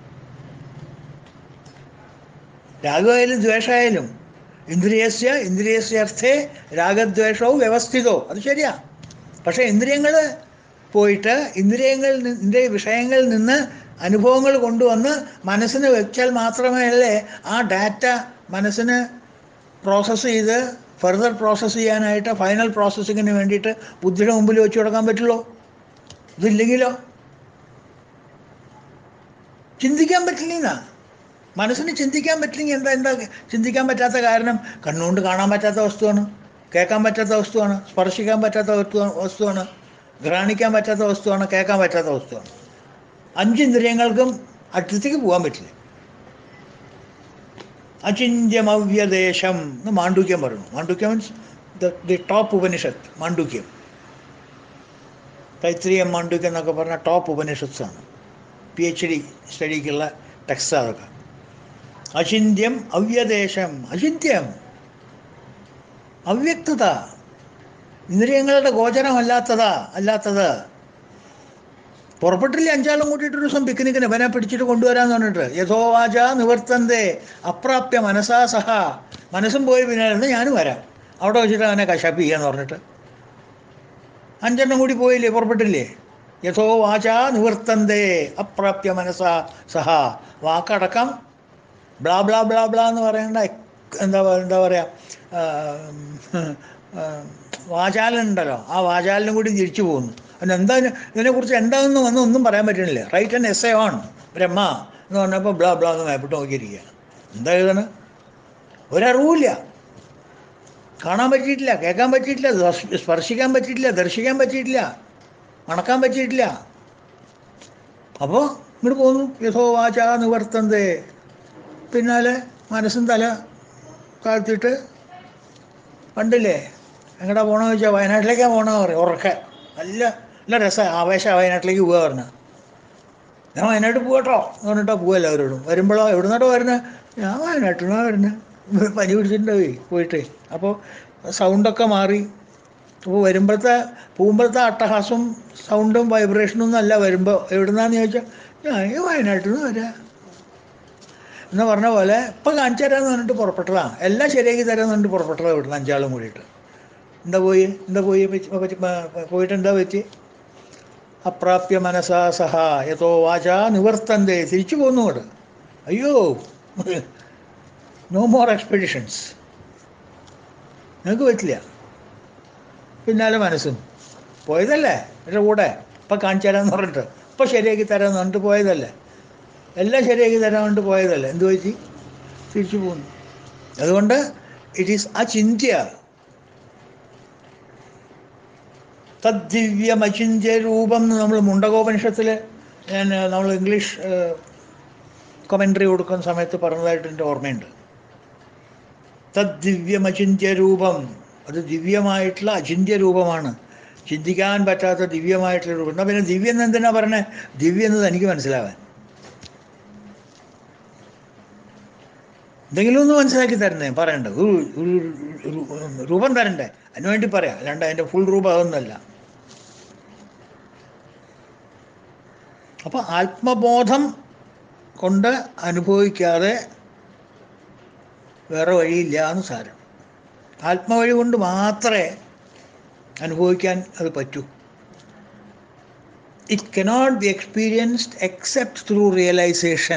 രാഗമായാലും ദ്വേഷമായാലും ഇന്ദ്രിയസ്യ ഇന്ദ്രിയസ്യർത്ഥേ രാഗദ്വേഷവും വ്യവസ്ഥിതോ അത് ശരിയാ പക്ഷേ ഇന്ദ്രിയങ്ങൾ പോയിട്ട് ഇന്ദ്രിയങ്ങളിൽ നിന്ന് ഇന്ദ്രിയ വിഷയങ്ങളിൽ നിന്ന് അനുഭവങ്ങൾ കൊണ്ടുവന്ന് മനസ്സിന് വെച്ചാൽ മാത്രമേ അല്ലേ ആ ഡാറ്റ മനസ്സിന് പ്രോസസ്സ് ചെയ്ത് ഫർദർ പ്രോസസ്സ് ചെയ്യാനായിട്ട് ഫൈനൽ പ്രോസസ്സിങ്ങിന് വേണ്ടിയിട്ട് ബുദ്ധിയുടെ മുമ്പിൽ വെച്ച് കൊടുക്കാൻ പറ്റുള്ളൂ ഇതില്ലെങ്കിലോ ചിന്തിക്കാൻ പറ്റില്ല മനസ്സിന് ചിന്തിക്കാൻ പറ്റില്ലെങ്കിൽ എന്താ എന്താ ചിന്തിക്കാൻ പറ്റാത്ത കാരണം കണ്ണുകൊണ്ട് കാണാൻ പറ്റാത്ത വസ്തുവാണ് കേൾക്കാൻ പറ്റാത്ത വസ്തുവാണ് സ്പർശിക്കാൻ പറ്റാത്ത വസ്തു വസ്തുവാണ് ഘ്രാണിക്കാൻ പറ്റാത്ത വസ്തുവാണ് കേൾക്കാൻ പറ്റാത്ത വസ്തുവാണ് അഞ്ച് ഇന്ദ്രിയങ്ങൾക്കും അടുത്തേക്ക് പോകാൻ പറ്റില്ല അചിന്യമവ്യദേശം എന്ന് മാണ്ഡൂക്യം പറയുന്നു Mandukyam means the top Upanishad Mandukyam Taittiriyam Mandukyam എന്നൊക്കെ പറഞ്ഞ ടോപ്പ് ഉപനിഷത്സാണ് പി എച്ച് ഡി സ്റ്റഡിക്കുള്ള ടെക്സ്റ്റ് അതൊക്കെ അചിന്യം അവ്യദേശം അചിന്യം അവ്യക്തത ഇന്ദ്രിയങ്ങളുടെ ഗോചരമല്ലാത്തതാ അല്ലാത്തത് പുറപ്പെട്ടില്ല അഞ്ചാളും കൂട്ടിയിട്ട് ഒരു ദിവസം പിക്നിക്കിന് ഇവനെ പിടിച്ചിട്ട് കൊണ്ടുവരാന്ന് പറഞ്ഞിട്ട് യഥോവാച നിവർത്തന്തേ അപ്രാപ്യ മനസാ സഹ മനസ്സും പോയി പിന്നെ ഇരുന്ന് ഞാനും വരാം അവിടെ വെച്ചിട്ട് അവനെ കശാപ്പ് ചെയ്യാന്ന് പറഞ്ഞിട്ട് അഞ്ചെണ്ണം കൂടി പോയില്ലേ പുറപ്പെട്ടില്ലേ യഥോ വാച നിവർത്തന്തേ അപ്രാപ്യ മനസാ സഹ വാക്കടക്കം ബ്ലാ ബ്ലാ ബ്ലാ ബ്ലാ എന്ന് പറയേണ്ട എന്താ പറ- എന്താ പറയുക വാചാലനുണ്ടല്ലോ ആ വാചാലിനും കൂടി തിരിച്ചു പോകുന്നു അതിന് എന്താ ഇതിന് ഇതിനെക്കുറിച്ച് എന്താണെന്ന് വന്ന് ഒന്നും പറയാൻ പറ്റണില്ല റൈറ്റ് ആൻഡ് എസ് എ ഓൺ ബ്രഹ്മ എന്ന് പറഞ്ഞപ്പോൾ ബ്ലാ ബ്ലാ എന്ന് മേപ്പിട്ട് നോക്കിയിരിക്കുക എന്താ എഴുതണം ഒരറിവില്ല കാണാൻ പറ്റിയിട്ടില്ല കേൾക്കാൻ പറ്റിയിട്ടില്ല ദർശ- സ്പർശിക്കാൻ പറ്റിയിട്ടില്ല ദർശിക്കാൻ പറ്റിയിട്ടില്ല മണക്കാൻ പറ്റിയിട്ടില്ല അപ്പോൾ ഇങ്ങോട്ട് പോന്നു യഥോ വാച നിവർത്തന്തേ പിന്നാലെ മനസ്സും തല താഴ്ത്തിയിട്ട് പണ്ടില്ലേ എങ്ങടാ പോകണമെന്ന് ചോദിച്ചാൽ വയനാട്ടിലേക്കാണ് പോകണമെന്ന് പറയും ഉറക്കെ നല്ല നല്ല രസം ആവേശം വയനാട്ടിലേക്ക് പോവുക പറഞ്ഞ ഞാൻ വയനാട്ടിൽ പോകട്ടോ എന്ന് പറഞ്ഞിട്ടാ പോവുക എല്ലാവരോടും വരുമ്പോഴോ എവിടുന്നാട്ടോ വരുന്നത് ഞാൻ വയനാട്ടിൽ നിന്നാണ് വരുന്നത് പനി പിടിച്ചിട്ടുണ്ടാവേ പോയിട്ട് അപ്പോൾ സൗണ്ടൊക്കെ മാറി അപ്പോൾ വരുമ്പോഴത്തെ പോകുമ്പോഴത്തെ അട്ടഹാസം സൗണ്ടും വൈബ്രേഷനും ഒന്നും അല്ല വരുമ്പോൾ എവിടുന്നാന്ന് ചോദിച്ചാൽ ഞാൻ ഈ വയനാട്ടിൽ നിന്ന് വരാം എന്ന് പറഞ്ഞ പോലെ ഇപ്പം കാണിച്ചു തരാമെന്ന് പറഞ്ഞിട്ട് പുറപ്പെട്ടതാണ് എല്ലാം ശരിയാക്കി തരാമെന്ന് പറഞ്ഞിട്ട് പുറപ്പെട്ടതാണ് ഇവിടുന്ന് അഞ്ചാളും കൂടിയിട്ട് എന്താ പോയി എന്താ പോയി പറ്റി- പറ്റി- പ- പോയിട്ട് എന്താ പറ്റി അപ്രാപ്യ മനസാ സഹ യഥോ വാച നിവർത്തന്തേ തിരിച്ചു പോന്നു അങ്ങോട്ട് അയ്യോ നോ മോർ എക്സ്പെഡിഷൻസ് നിങ്ങൾക്ക് പറ്റില്ല പിന്നാലെ മനസ്സും പോയതല്ലേ എൻ്റെ കൂടെ ഇപ്പം കാണിച്ചു തരാമെന്ന് പറഞ്ഞിട്ട് ഇപ്പം ശരിയാക്കി തരാമെന്ന് പറഞ്ഞിട്ട് പോയതല്ലേ എല്ലാം ശരിയാക്കി തരാൻ വേണ്ടി പോയതല്ലേ എന്ത് പറ്റി തിരിച്ചു പോകുന്നു അതുകൊണ്ട് ഇറ്റ് ഈസ് അചിന്ത്യ തദ്ദിവ്യമചിന്യ രൂപം എന്ന് നമ്മൾ മുണ്ടകോപനിഷത്തിൽ ഞാൻ നമ്മൾ ഇംഗ്ലീഷ് കമൻട്രി കൊടുക്കുന്ന സമയത്ത് പറഞ്ഞതായിട്ട് എൻ്റെ ഓർമ്മയുണ്ട് തദ്ദിവ്യമചിന്യ രൂപം അത് ദിവ്യമായിട്ടുള്ള അചിന്യ രൂപമാണ് ചിന്തിക്കാൻ പറ്റാത്ത ദിവ്യമായിട്ടുള്ള രൂപം എന്നാൽ പിന്നെ ദിവ്യം എന്ന് എന്തിനാ പറഞ്ഞത് ദിവ്യം എന്നത് എനിക്ക് മനസ്സിലാവാൻ എന്തെങ്കിലും ഒന്ന് മനസ്സിലാക്കി തരുന്നേ പറയണ്ട ഒരു ഒരു ഒരു രൂപം തരണ്ടേ അതിനു വേണ്ടി പറയാം അല്ലാണ്ട് അതിൻ്റെ ഫുൾ രൂപം അതൊന്നുമല്ല അപ്പോൾ ആത്മബോധം കൊണ്ട് അനുഭവിക്കാതെ വേറെ വഴിയില്ല എന്ന് സാരം ആത്മവഴി കൊണ്ട് മാത്രമേ അനുഭവിക്കാൻ അത് പറ്റൂ it cannot be experienced except through realisation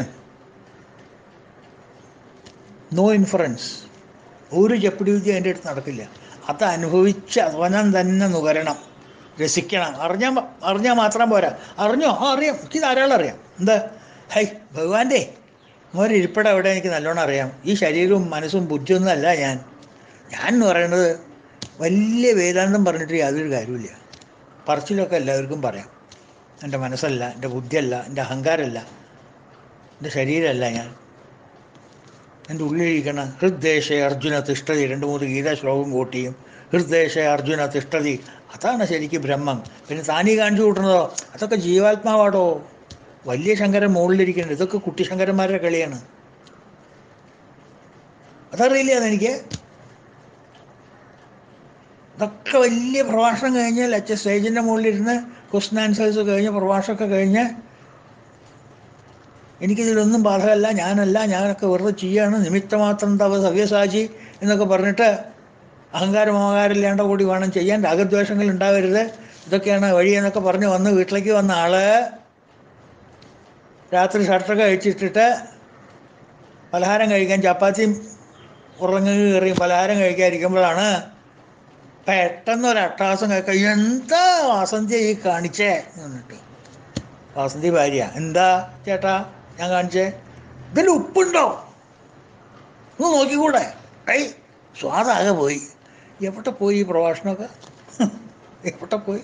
no inference ഒരു ചെപ്പിടി വിദ്യ എൻ്റെ അടുത്ത് നടക്കില്ല അത് അനുഭവിച്ച് അവനം തന്നെ നുകരണം രസിക്കണം അറിഞ്ഞാൽ അറിഞ്ഞാൽ മാത്രം പോരാ അറിഞ്ഞോ ആ അറിയാം എനിക്ക് ധാരാളം അറിയാം എന്താ ഹൈ ഭഗവാന്റെ മോരെ ഇരിപ്പട എവിടെ എനിക്ക് നല്ലോണം അറിയാം ഈ ശരീരവും മനസ്സും ബുദ്ധിയൊന്നും അല്ല ഞാൻ ഞാൻ എന്ന് പറയുന്നത് വലിയ വേദാന്തം പറഞ്ഞിട്ട് യാതൊരു കാര്യമില്ല പറച്ചിലൊക്കെ എല്ലാവർക്കും പറയാം എൻ്റെ മനസ്സല്ല എൻ്റെ ബുദ്ധിയല്ല എൻ്റെ അഹങ്കാരമല്ല എൻ്റെ ശരീരമല്ല ഞാൻ എൻ്റെ ഉള്ളിലിരിക്കണ ഹൃദ്ദേശ അർജുന തിഷ്ടതി രണ്ട് മൂന്ന് ഗീതാ ശ്ലോകം കൂട്ടിയും ഹൃദ്ദേശ അർജുന തിഷ്ടതി അതാണ് ശരിക്കും ബ്രഹ്മം പിന്നെ താനീ കാണിച്ചു കൂട്ടുന്നതോ അതൊക്കെ ജീവാത്മാവാടോ വലിയ ശങ്കരൻ മുകളിലിരിക്കുന്നത് ഇതൊക്കെ കുട്ടി ശങ്കരന്മാരുടെ കളിയാണ് അതറിയില്ല അതെനിക്ക് ഇതൊക്കെ വലിയ പ്രഭാഷണം കഴിഞ്ഞ് ലച്ച സ്റ്റേജിൻ്റെ മുകളിലിരുന്ന് ക്വസ്റ്റൻ ആൻസേഴ്സ് കഴിഞ്ഞ് പ്രഭാഷണമൊക്കെ കഴിഞ്ഞ് എനിക്കിതിലൊന്നും ബാധകമല്ല ഞാനല്ല ഞാനൊക്കെ വെറുതെ ചെയ്യാണ് നിമിത്തമാത്രം തവ സവ്യസാചി എന്നൊക്കെ പറഞ്ഞിട്ട് അഹങ്കാരം അഹങ്കാരമില്ലാണ്ട് കൂടി വേണം ചെയ്യാൻ രാഗദ്വേഷങ്ങൾ ഉണ്ടാവരുത് ഇതൊക്കെയാണ് വഴി എന്നൊക്കെ പറഞ്ഞ് വന്ന് വീട്ടിലേക്ക് വന്ന ആള് രാത്രി ഷർട്ടൊക്കെ അഴിച്ചിട്ടിട്ട് പലഹാരം കഴിക്കാൻ ചപ്പാത്തിയും ഉറങ്ങി കയറിയും പലഹാരം കഴിക്കാതിരിക്കുമ്പോഴാണ് പെട്ടെന്ന് ഒരു അട്ടാസം കേൾക്കുക എന്താ വാസന്തി ഈ കാണിച്ചേ എന്ന് പറഞ്ഞിട്ട് വാസന്തി ഭാര്യ എന്താ ചേട്ടാ ഞാൻ കാണിച്ചേ ഇതിൽ ഉപ്പുണ്ടോ ഒന്ന് നോക്കിക്കൂടെ ഐ സ്വാദാകെ പോയി എവിടെ പോയി ഈ പ്രഭാഷണമൊക്കെ എവിടെ പോയി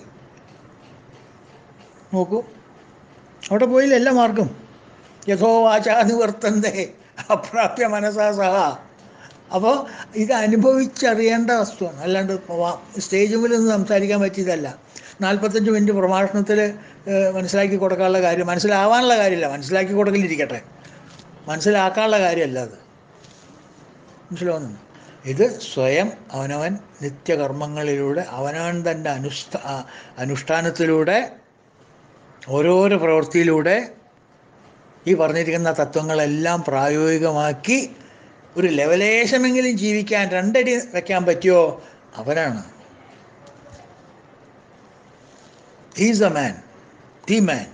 നോക്കൂ അവിടെ പോയില്ല എല്ലാ മാർഗം യഥോ വാചാനുവർത്തന്തേ അപ്രാപ്യ മനസ്സാ സഹ അപ്പോൾ ഇത് അനുഭവിച്ചറിയേണ്ട വസ്തുവാണ് അല്ലാണ്ട് വാ- സ്റ്റേജ് മുമ്പിൽ നിന്ന് സംസാരിക്കാൻ പറ്റിയതല്ല നാൽപ്പത്തഞ്ച് മിനിറ്റ് പ്രഭാഷണത്തിൽ മനസ്സിലാക്കി കൊടുക്കാനുള്ള കാര്യം മനസ്സിലാവാനുള്ള കാര്യമില്ല മനസ്സിലാക്കി കൊടുക്കലിരിക്കട്ടെ മനസ്സിലാക്കാനുള്ള കാര്യമല്ല അത് മനസ്സിലാവുന്നുണ്ട് ഇത് സ്വയം അവനവൻ നിത്യകർമ്മങ്ങളിലൂടെ അവനവൻ തൻ്റെ അനുഷ്ഠ ആ, അനുഷ്ഠാനത്തിലൂടെ ഓരോരോ പ്രവൃത്തിയിലൂടെ ഈ പറഞ്ഞിരിക്കുന്ന തത്വങ്ങളെല്ലാം പ്രായോഗികമാക്കി ഒരു ലെവലേശമെങ്കിലും ജീവിക്കാൻ രണ്ടടി വയ്ക്കാൻ പറ്റിയോ അവനാണ് is a man the man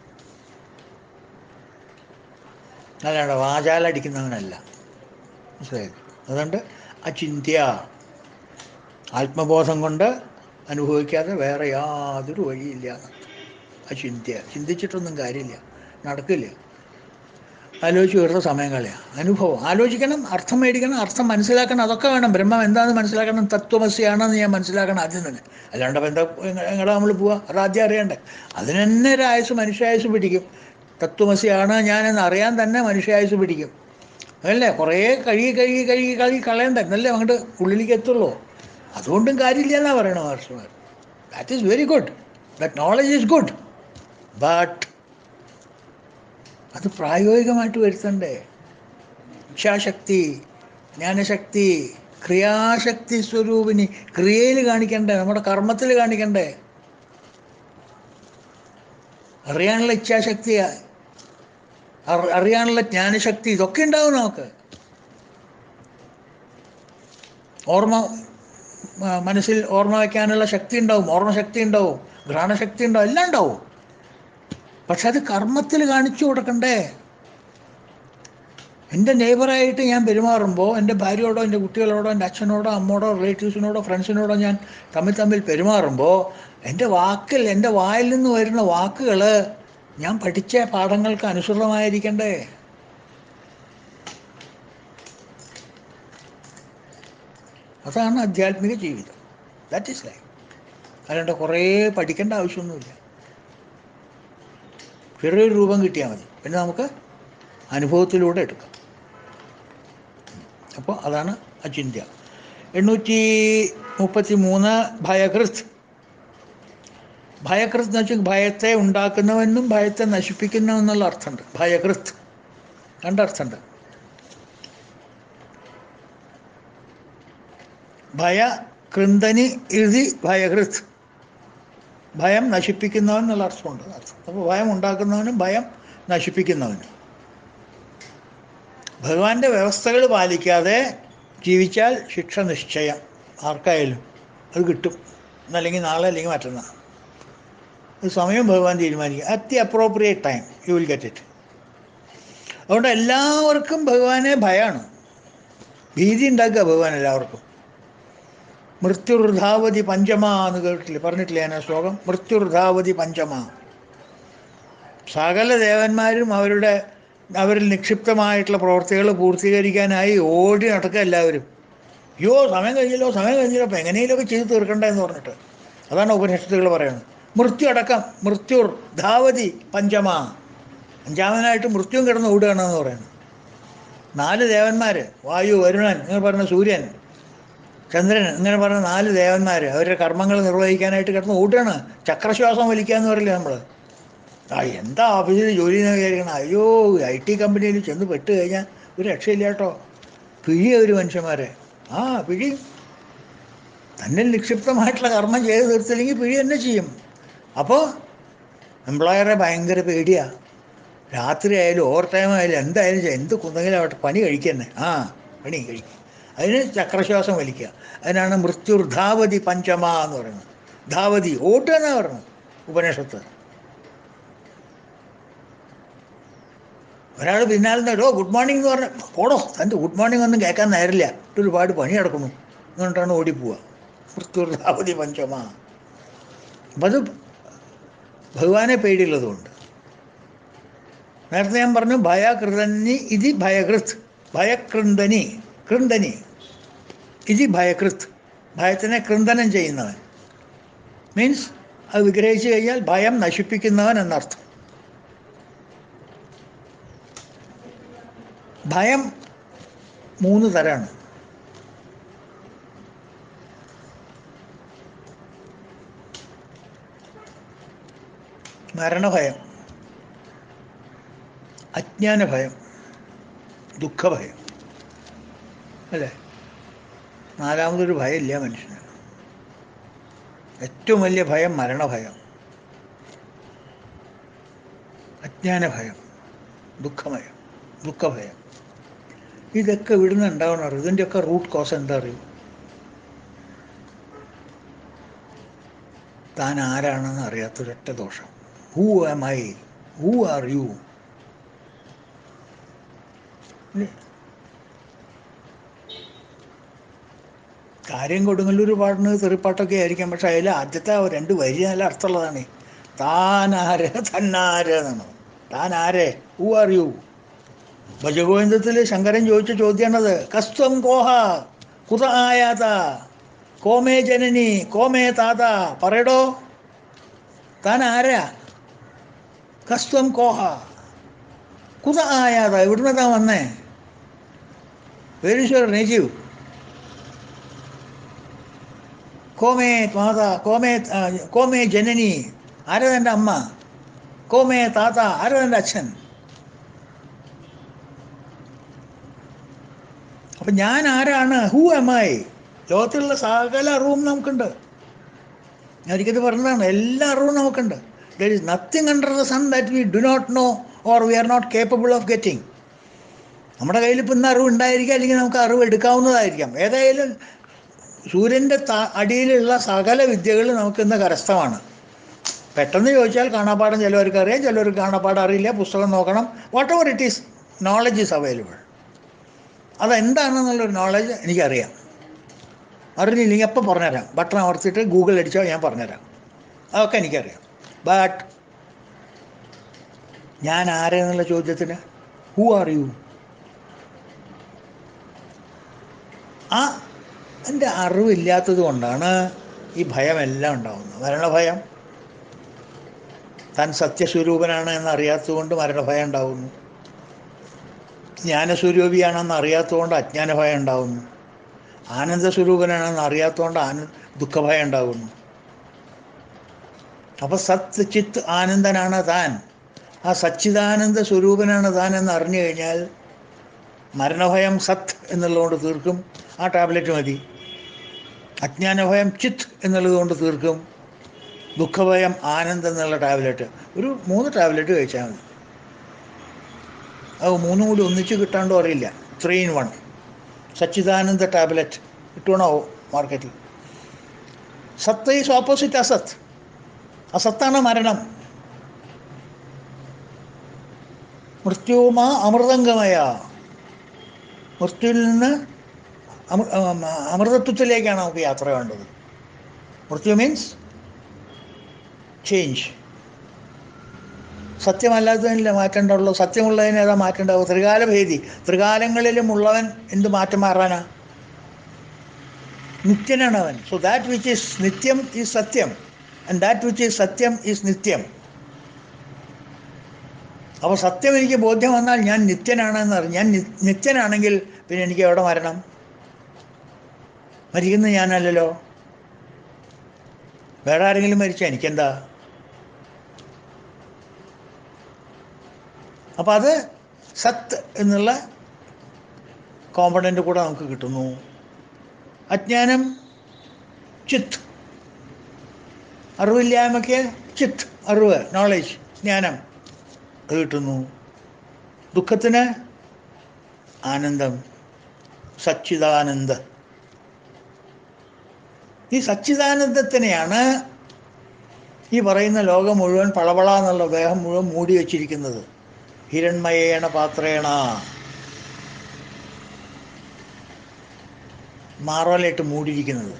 അല്ലാണ്ട് വാചാലടിക്കുന്നവനല്ല മനസ്സിലായത് അതുകൊണ്ട് അചിന്ത്യ ആത്മബോധം കൊണ്ട് അനുഭവിക്കാതെ വേറെ യാതൊരു വഴിയില്ല അചിന്ത്യ ചിന്തിച്ചിട്ടൊന്നും കാര്യമില്ല നടക്കില്ല ആലോചിച്ച് വെറുതെ സമയം കളയാം അനുഭവം ആലോചിക്കണം അർത്ഥം മേടിക്കണം അർത്ഥം മനസ്സിലാക്കണം അതൊക്കെ വേണം ബ്രഹ്മം എന്താണെന്ന് മനസ്സിലാക്കണം തത്വമസിയാണെന്ന് ഞാൻ മനസ്സിലാക്കണം ആദ്യം തന്നെ അല്ലാണ്ട് അപ്പം എന്താ എങ്ങടെ നമ്മൾ പോവുക അത് ആദ്യം അറിയണ്ടേ അതിന് തന്നെ ഒരു ആയുസ് മനുഷ്യായുസ് പിടിക്കും തത്വമസിയാണ് ഞാനെന്ന് അറിയാൻ തന്നെ മനുഷ്യായുസ് പിടിക്കും അതല്ലേ കുറേ കഴുകി കഴുകി കഴുകി കഴുകി കളയണ്ട എന്നല്ലേ അങ്ങോട്ട് ഉള്ളിലേക്ക് എത്തുള്ളൂ അതുകൊണ്ടും കാര്യമില്ല എന്നാണ് പറയണ മഹർഷിമാർ that is very good that knowledge is good but അത് പ്രായോഗികമായിട്ട് വരുത്തണ്ടേ ഇച്ഛാശക്തി ജ്ഞാനശക്തി ക്രിയാശക്തി സ്വരൂപിനി ക്രിയയിൽ കാണിക്കണ്ടേ നമ്മുടെ കർമ്മത്തിൽ കാണിക്കണ്ടേ അറിയാനുള്ള ഇച്ഛാശക്തി അറി- അറിയാനുള്ള ജ്ഞാനശക്തി ഇതൊക്കെ ഉണ്ടാവും നമുക്ക് ഓർമ്മ ആ, മനസ്സിൽ ഓർമ്മ വയ്ക്കാനുള്ള ശക്തി ഉണ്ടാവും ഓർമ്മശക്തി ഉണ്ടാവും ഘ്രാണശക്തി ഉണ്ടാവും എല്ലാം ഉണ്ടാവും പക്ഷെ അത് കർമ്മത്തിൽ കാണിച്ചു കൊടുക്കണ്ടേ എൻ്റെ നെയ്ബറായിട്ട് ഞാൻ പെരുമാറുമ്പോൾ എൻ്റെ ഭാര്യയോടോ എൻ്റെ കുട്ടികളോടോ എൻ്റെ അച്ഛനോടോ അമ്മോടോ റിലേറ്റീവ്സിനോടോ ഫ്രണ്ട്സിനോടോ ഞാൻ തമ്മിൽ തമ്മിൽ പെരുമാറുമ്പോൾ എൻ്റെ വാക്കിൽ എൻ്റെ വായിൽ നിന്ന് വരുന്ന വാക്കുകൾ ഞാൻ പഠിച്ച പാഠങ്ങൾക്ക് അനുസൃതമായിരിക്കണ്ടേ അതാണ് ആധ്യാത്മിക ജീവിതം ദാറ്റ് ഈസ് ലൈഫ് അല്ലാണ്ട് കുറേ പഠിക്കേണ്ട ആവശ്യമൊന്നുമില്ല ചെറിയൊരു രൂപം കിട്ടിയാൽ മതി പിന്നെ നമുക്ക് അനുഭവത്തിലൂടെ എടുക്കാം അപ്പോൾ അതാണ് അചിന്ത്യ എണ്ണൂറ്റി മുപ്പത്തി മൂന്ന് ഭയകൃത് ഭയകൃത് എന്ന് വെച്ചാൽ ഭയത്തെ ഉണ്ടാക്കുന്നവനും ഭയത്തെ നശിപ്പിക്കുന്നവെന്നുള്ള അർത്ഥമുണ്ട് ഭയകൃത് രണ്ടർത്ഥമുണ്ട് ഭയ കൃന്തനി ഇതി ഭയകൃത് ഭയം നശിപ്പിക്കുന്നവൻ എന്നുള്ള അർത്ഥമുണ്ട് അർത്ഥം അപ്പോൾ ഭയം ഉണ്ടാക്കുന്നവനും ഭയം നശിപ്പിക്കുന്നവനും ഭഗവാന്റെ വ്യവസ്ഥകൾ പാലിക്കാതെ ജീവിച്ചാൽ ശിക്ഷ നിശ്ചയം ആർക്കായാലും അത് കിട്ടും ഇന്നല്ലെങ്കിൽ നാളെ അല്ലെങ്കിൽ മറ്റന്നാൾ ഒരു സമയം ഭഗവാൻ തീരുമാനിക്കും at the appropriate time you will get it അതുകൊണ്ട് എല്ലാവർക്കും ഭഗവാനെ ഭയമാണ് ഭീതി ഉണ്ടാക്കുക ഭഗവാൻ എല്ലാവർക്കും മൃത്യുർധാവതി പഞ്ചമ എന്ന് കേട്ടില്ലേ പറഞ്ഞിട്ടില്ലേ ഞാൻ ആ ശ്ലോകം മൃത്യുർധാവതി പഞ്ചമ സകല ദേവന്മാരും അവരുടെ അവരിൽ നിക്ഷിപ്തമായിട്ടുള്ള പ്രവർത്തികൾ പൂർത്തീകരിക്കാനായി ഓടി നടക്കുക എല്ലാവരും അയ്യോ സമയം കഴിഞ്ഞല്ലോ സമയം കഴിഞ്ഞല്ലോ അപ്പം എങ്ങനെയെങ്കിലുമൊക്കെ ചെയ്ത് തീർക്കണ്ടേ എന്ന് പറഞ്ഞിട്ട് അതാണ് ഉപനിഷത്തുകൾ പറയുന്നത് മൃത്യു അടക്കം മൃത്യുർ ധാവതി പഞ്ചമ അഞ്ചാമനായിട്ട് മൃത്യുവും കിടന്ന് ഓടുകയാണെന്ന് പറയുന്നത് നാല് ദേവന്മാർ വായു വരുണൻ ഇങ്ങനെ പറഞ്ഞ സൂര്യൻ ചന്ദ്രൻ ഇങ്ങനെ പറഞ്ഞ നാല് ദേവന്മാർ അവരുടെ കർമ്മങ്ങൾ നിർവഹിക്കാനായിട്ട് കിടന്ന് ഓടുകയാണ് ചക്രശ്വാസം വലിക്കുക എന്ന് പറയില്ലേ നമ്മൾ ആ എന്താ ഓഫീസിൽ ജോലി എന്ന് വിചാരിക്കണം അയ്യോ ഐ ടി കമ്പനിയിൽ ചെന്ന് പെട്ട് കഴിഞ്ഞാൽ ഒരു രക്ഷയില്ല കേട്ടോ പിഴിയ ഒരു മനുഷ്യന്മാരെ ആ പിഴി തന്നിൽ നിക്ഷിപ്തമായിട്ടുള്ള കർമ്മം ചെയ്ത് തീർത്തില്ലെങ്കിൽ പിഴി തന്നെ ചെയ്യും അപ്പോൾ എംപ്ലോയറെ ഭയങ്കര പേടിയാണ് രാത്രി ആയാലും ഓവർ ടൈം ആയാലും എന്തായാലും ചെയ്യും. എന്ത് കുന്നെങ്കിലും ആവട്ടെ പണി കഴിക്കന്നെ ആ പണി കഴിക്കും അതിന് ചക്രശ്വാസം വലിക്കുക അതിനാണ് മൃത്യുർ ധാവതി പഞ്ചമ എന്ന് പറയുന്നത് ധാവതി ഓട്ടുക എന്നാണ് പറയുന്നത് ഉപനിഷത്ത് ഒരാൾ പിന്നാലെ നിന്ന്, ഓ ഗുഡ് മോർണിംഗ് എന്ന് പറഞ്ഞ പോടോ തൻ്റെ ഗുഡ് മോർണിംഗ് ഒന്നും കേൾക്കാൻ നേരില്ല ഒരുപാട് പണി നടക്കുന്നു എന്നിട്ടാണ് ഓടിപ്പോവുക മൃത്യുർ ധാവതി പഞ്ചമ അപ്പം അത് ഭഗവാനെ പേടിയുള്ളതുകൊണ്ട് നേരത്തെ ഞാൻ പറഞ്ഞു ഭയകൃതനി ഇതി ഭയകൃത് ഭയകൃന്ദനി കൃന്ദനി ഇതി ഭയകൃത് ഭയത്തിനെ കൃന്ദനം ചെയ്യുന്നവൻ മീൻസ് അത് വിഗ്രഹിച്ചു കഴിഞ്ഞാൽ ഭയം നശിപ്പിക്കുന്നവൻ എന്നർത്ഥം ഭയം മൂന്ന് തരമാണ് മരണഭയം അജ്ഞാനഭയം ദുഃഖഭയം അല്ലേ നാലാമതൊരു ഭയമില്ല മനുഷ്യന് ഏറ്റവും വലിയ ഭയം മരണഭയം അജ്ഞാനഭയം ദുഃഖമയം ദുഃഖഭയം ഇതൊക്കെ ഇവിടുന്ന് ഉണ്ടാവണം അറിയും ഇതിൻ്റെയൊക്കെ റൂട്ട് കോസ് എന്താ അറിയും താൻ ആരാണെന്ന് അറിയാത്തൊരൊറ്റ ദോഷം who am I who are you കാര്യം കൊടുങ്ങല്ലൂർ പാടുന്നത് തെറിപ്പാട്ടൊക്കെ ആയിരിക്കാം പക്ഷെ അതിൽ ആദ്യത്തെ ആ രണ്ട് വരി നല്ല അർത്ഥമുള്ളതാണ് താനാര് തന്നാര് എന്നാണ് താനാരെ ഹൂ ആർ യു ഭജഗോവിന്ദത്തിൽ ശങ്കരൻ ചോദിച്ച ചോദ്യമാണത് കസ്ത്വം കോഹ കുത ആയാത കോമേ ജനനി കോമേ താത പറയടോ താൻ ആരാ കസ്ത്വം കോഹ കുത ആയാത എവിടുന്ന് താൻ വന്നേ വേരീശ്വർ നേറ്റീവ് കോമേ മാത കോമേ ആ, കോമേ ജനനി ആരാ എൻ്റെ അമ്മ കോമേ താത്ത ആരാ എൻ്റെ അച്ഛൻ അപ്പം ഞാൻ ആരാണ് ഹൂ എം ഐ ലോകത്തിലുള്ള സകല അറിവും നമുക്കുണ്ട് ഞാൻ ഒരിക്കൽ പറഞ്ഞതാണ് എല്ലാ അറിവും നമുക്കുണ്ട് there is nothing under the sun that we do not know or we are not capable of getting നമ്മുടെ കയ്യിൽ ഇപ്പം ഇന്ന് അറിവ് ഉണ്ടായിരിക്കാം അല്ലെങ്കിൽ നമുക്ക് അറിവ് എടുക്കാവുന്നതായിരിക്കാം ഏതായാലും സൂര്യൻ്റെ ത അടിയിലുള്ള സകല വിദ്യകൾ നമുക്ക് ഇന്ന് കരസ്ഥമാണ് പെട്ടെന്ന് ചോദിച്ചാൽ കാണാപ്പാടം ചിലവർക്ക് അറിയാം ചിലവർക്ക് കാണാപ്പാടം അറിയില്ല പുസ്തകം നോക്കണം whatever it is knowledge is available അതെന്താണെന്നുള്ളൊരു നോളജ് എനിക്കറിയാം അറിഞ്ഞില്ലെങ്കിൽ അപ്പം പറഞ്ഞുതരാം ബട്ടൺ അമർത്തിയിട്ട് ഗൂഗിൾ അടിച്ചാൽ ഞാൻ പറഞ്ഞുതരാം അതൊക്കെ എനിക്കറിയാം ബട്ട് ഞാൻ ആരെന്നുള്ള ചോദ്യത്തിന് ഹൂ ആർ യു ആ എൻ്റെ അറിവില്ലാത്തത് കൊണ്ടാണ് ഈ ഭയമെല്ലാം ഉണ്ടാകുന്നത് മരണഭയം താൻ സത്യസ്വരൂപനാണ് എന്നറിയാത്തത് കൊണ്ട് മരണഭയം ഉണ്ടാകുന്നു ജ്ഞാനസ്വരൂപിയാണെന്ന് അറിയാത്തതുകൊണ്ട് അജ്ഞാനഭയം ഉണ്ടാകുന്നു ആനന്ദസ്വരൂപനാണെന്ന് അറിയാത്തതുകൊണ്ട് ആനന്ദ ദുഃഖഭയം ഉണ്ടാകുന്നു അപ്പോൾ സത്ത് ചിത്ത് ആനന്ദനാണ് താൻ ആ സച്ചിദാനന്ദ സ്വരൂപനാണ് താൻ എന്ന് അറിഞ്ഞു കഴിഞ്ഞാൽ മരണഭയം സത്ത് എന്നുള്ളതുകൊണ്ട് തീർക്കും ആ ടാബ്ലറ്റ് മതി അജ്ഞാനഭയം ചിത്ത് എന്നുള്ളത് കൊണ്ട് തീർക്കും ദുഃഖഭയം ആനന്ദം എന്നുള്ള ടാബ്ലറ്റ് ഒരു മൂന്ന് ടാബ്ലറ്റ് കഴിച്ചാൽ മതി അത് മൂന്നും കൂടി ഒന്നിച്ച് കിട്ടാണ്ടോ അറിയില്ല three in one Sachchidananda tablet കിട്ടണോ മാർക്കറ്റിൽ സത്ത് ഈസ് ഓപ്പോസിറ്റ് അസത്ത് അസത്താണ് മരണം മൃത്യുമാ അമൃതംഗമയ മൃത്യുവിൽ നിന്ന് അമൃ- ഉം, അമൃതത്വത്തിലേക്കാണ് നമുക്ക് യാത്ര വേണ്ടത് മൃത്യു മീൻസ് ചേഞ്ച് സത്യമല്ലാത്തതിനല്ല മാറ്റേണ്ടുള്ളൂ സത്യമുള്ളതിന് ഏതാ മാറ്റേണ്ടാവും ത്രികാലഭേദി ത്രികാലങ്ങളിലും ഉള്ളവൻ എന്ത് മാറ്റം മാറാനാ നിത്യനാണ് അവൻ so that which is nityam is satyam and that which is satyam is nityam അപ്പോൾ സത്യം എനിക്ക് ബോധ്യം വന്നാൽ ഞാൻ നിത്യനാണെന്ന് അറിഞ്ഞു ഞാൻ നി- നിത്യനാണെങ്കിൽ പിന്നെ എനിക്ക് എവിടെ മരണം മരിക്കുന്നത് ഞാനല്ലല്ലോ വേറെ ആരെങ്കിലും മരിച്ചാൽ എനിക്കെന്താ അപ്പം അത് സത്ത് എന്നുള്ള കോമ്പണൻ്റ് കൂടെ നമുക്ക് കിട്ടുന്നു അജ്ഞാനം ചിത്ത് അറിവില്ലായ്മയ്ക്ക് ചിത്ത് അറിവ് നോളേജ് ജ്ഞാനം അത് കിട്ടുന്നു ദുഃഖത്തിന് ആനന്ദം സച്ചിദാനന്ദ ഈ സച്ചിദാനന്ദത്തിനെയാണ് ഈ പറയുന്ന ലോകം മുഴുവൻ പളപള എന്നുള്ള ദേഹം മുഴുവൻ മൂടി വച്ചിരിക്കുന്നത് ഹിരൺമയേണ പാത്രേണ മാറോലയിട്ട് മൂടിയിരിക്കുന്നത്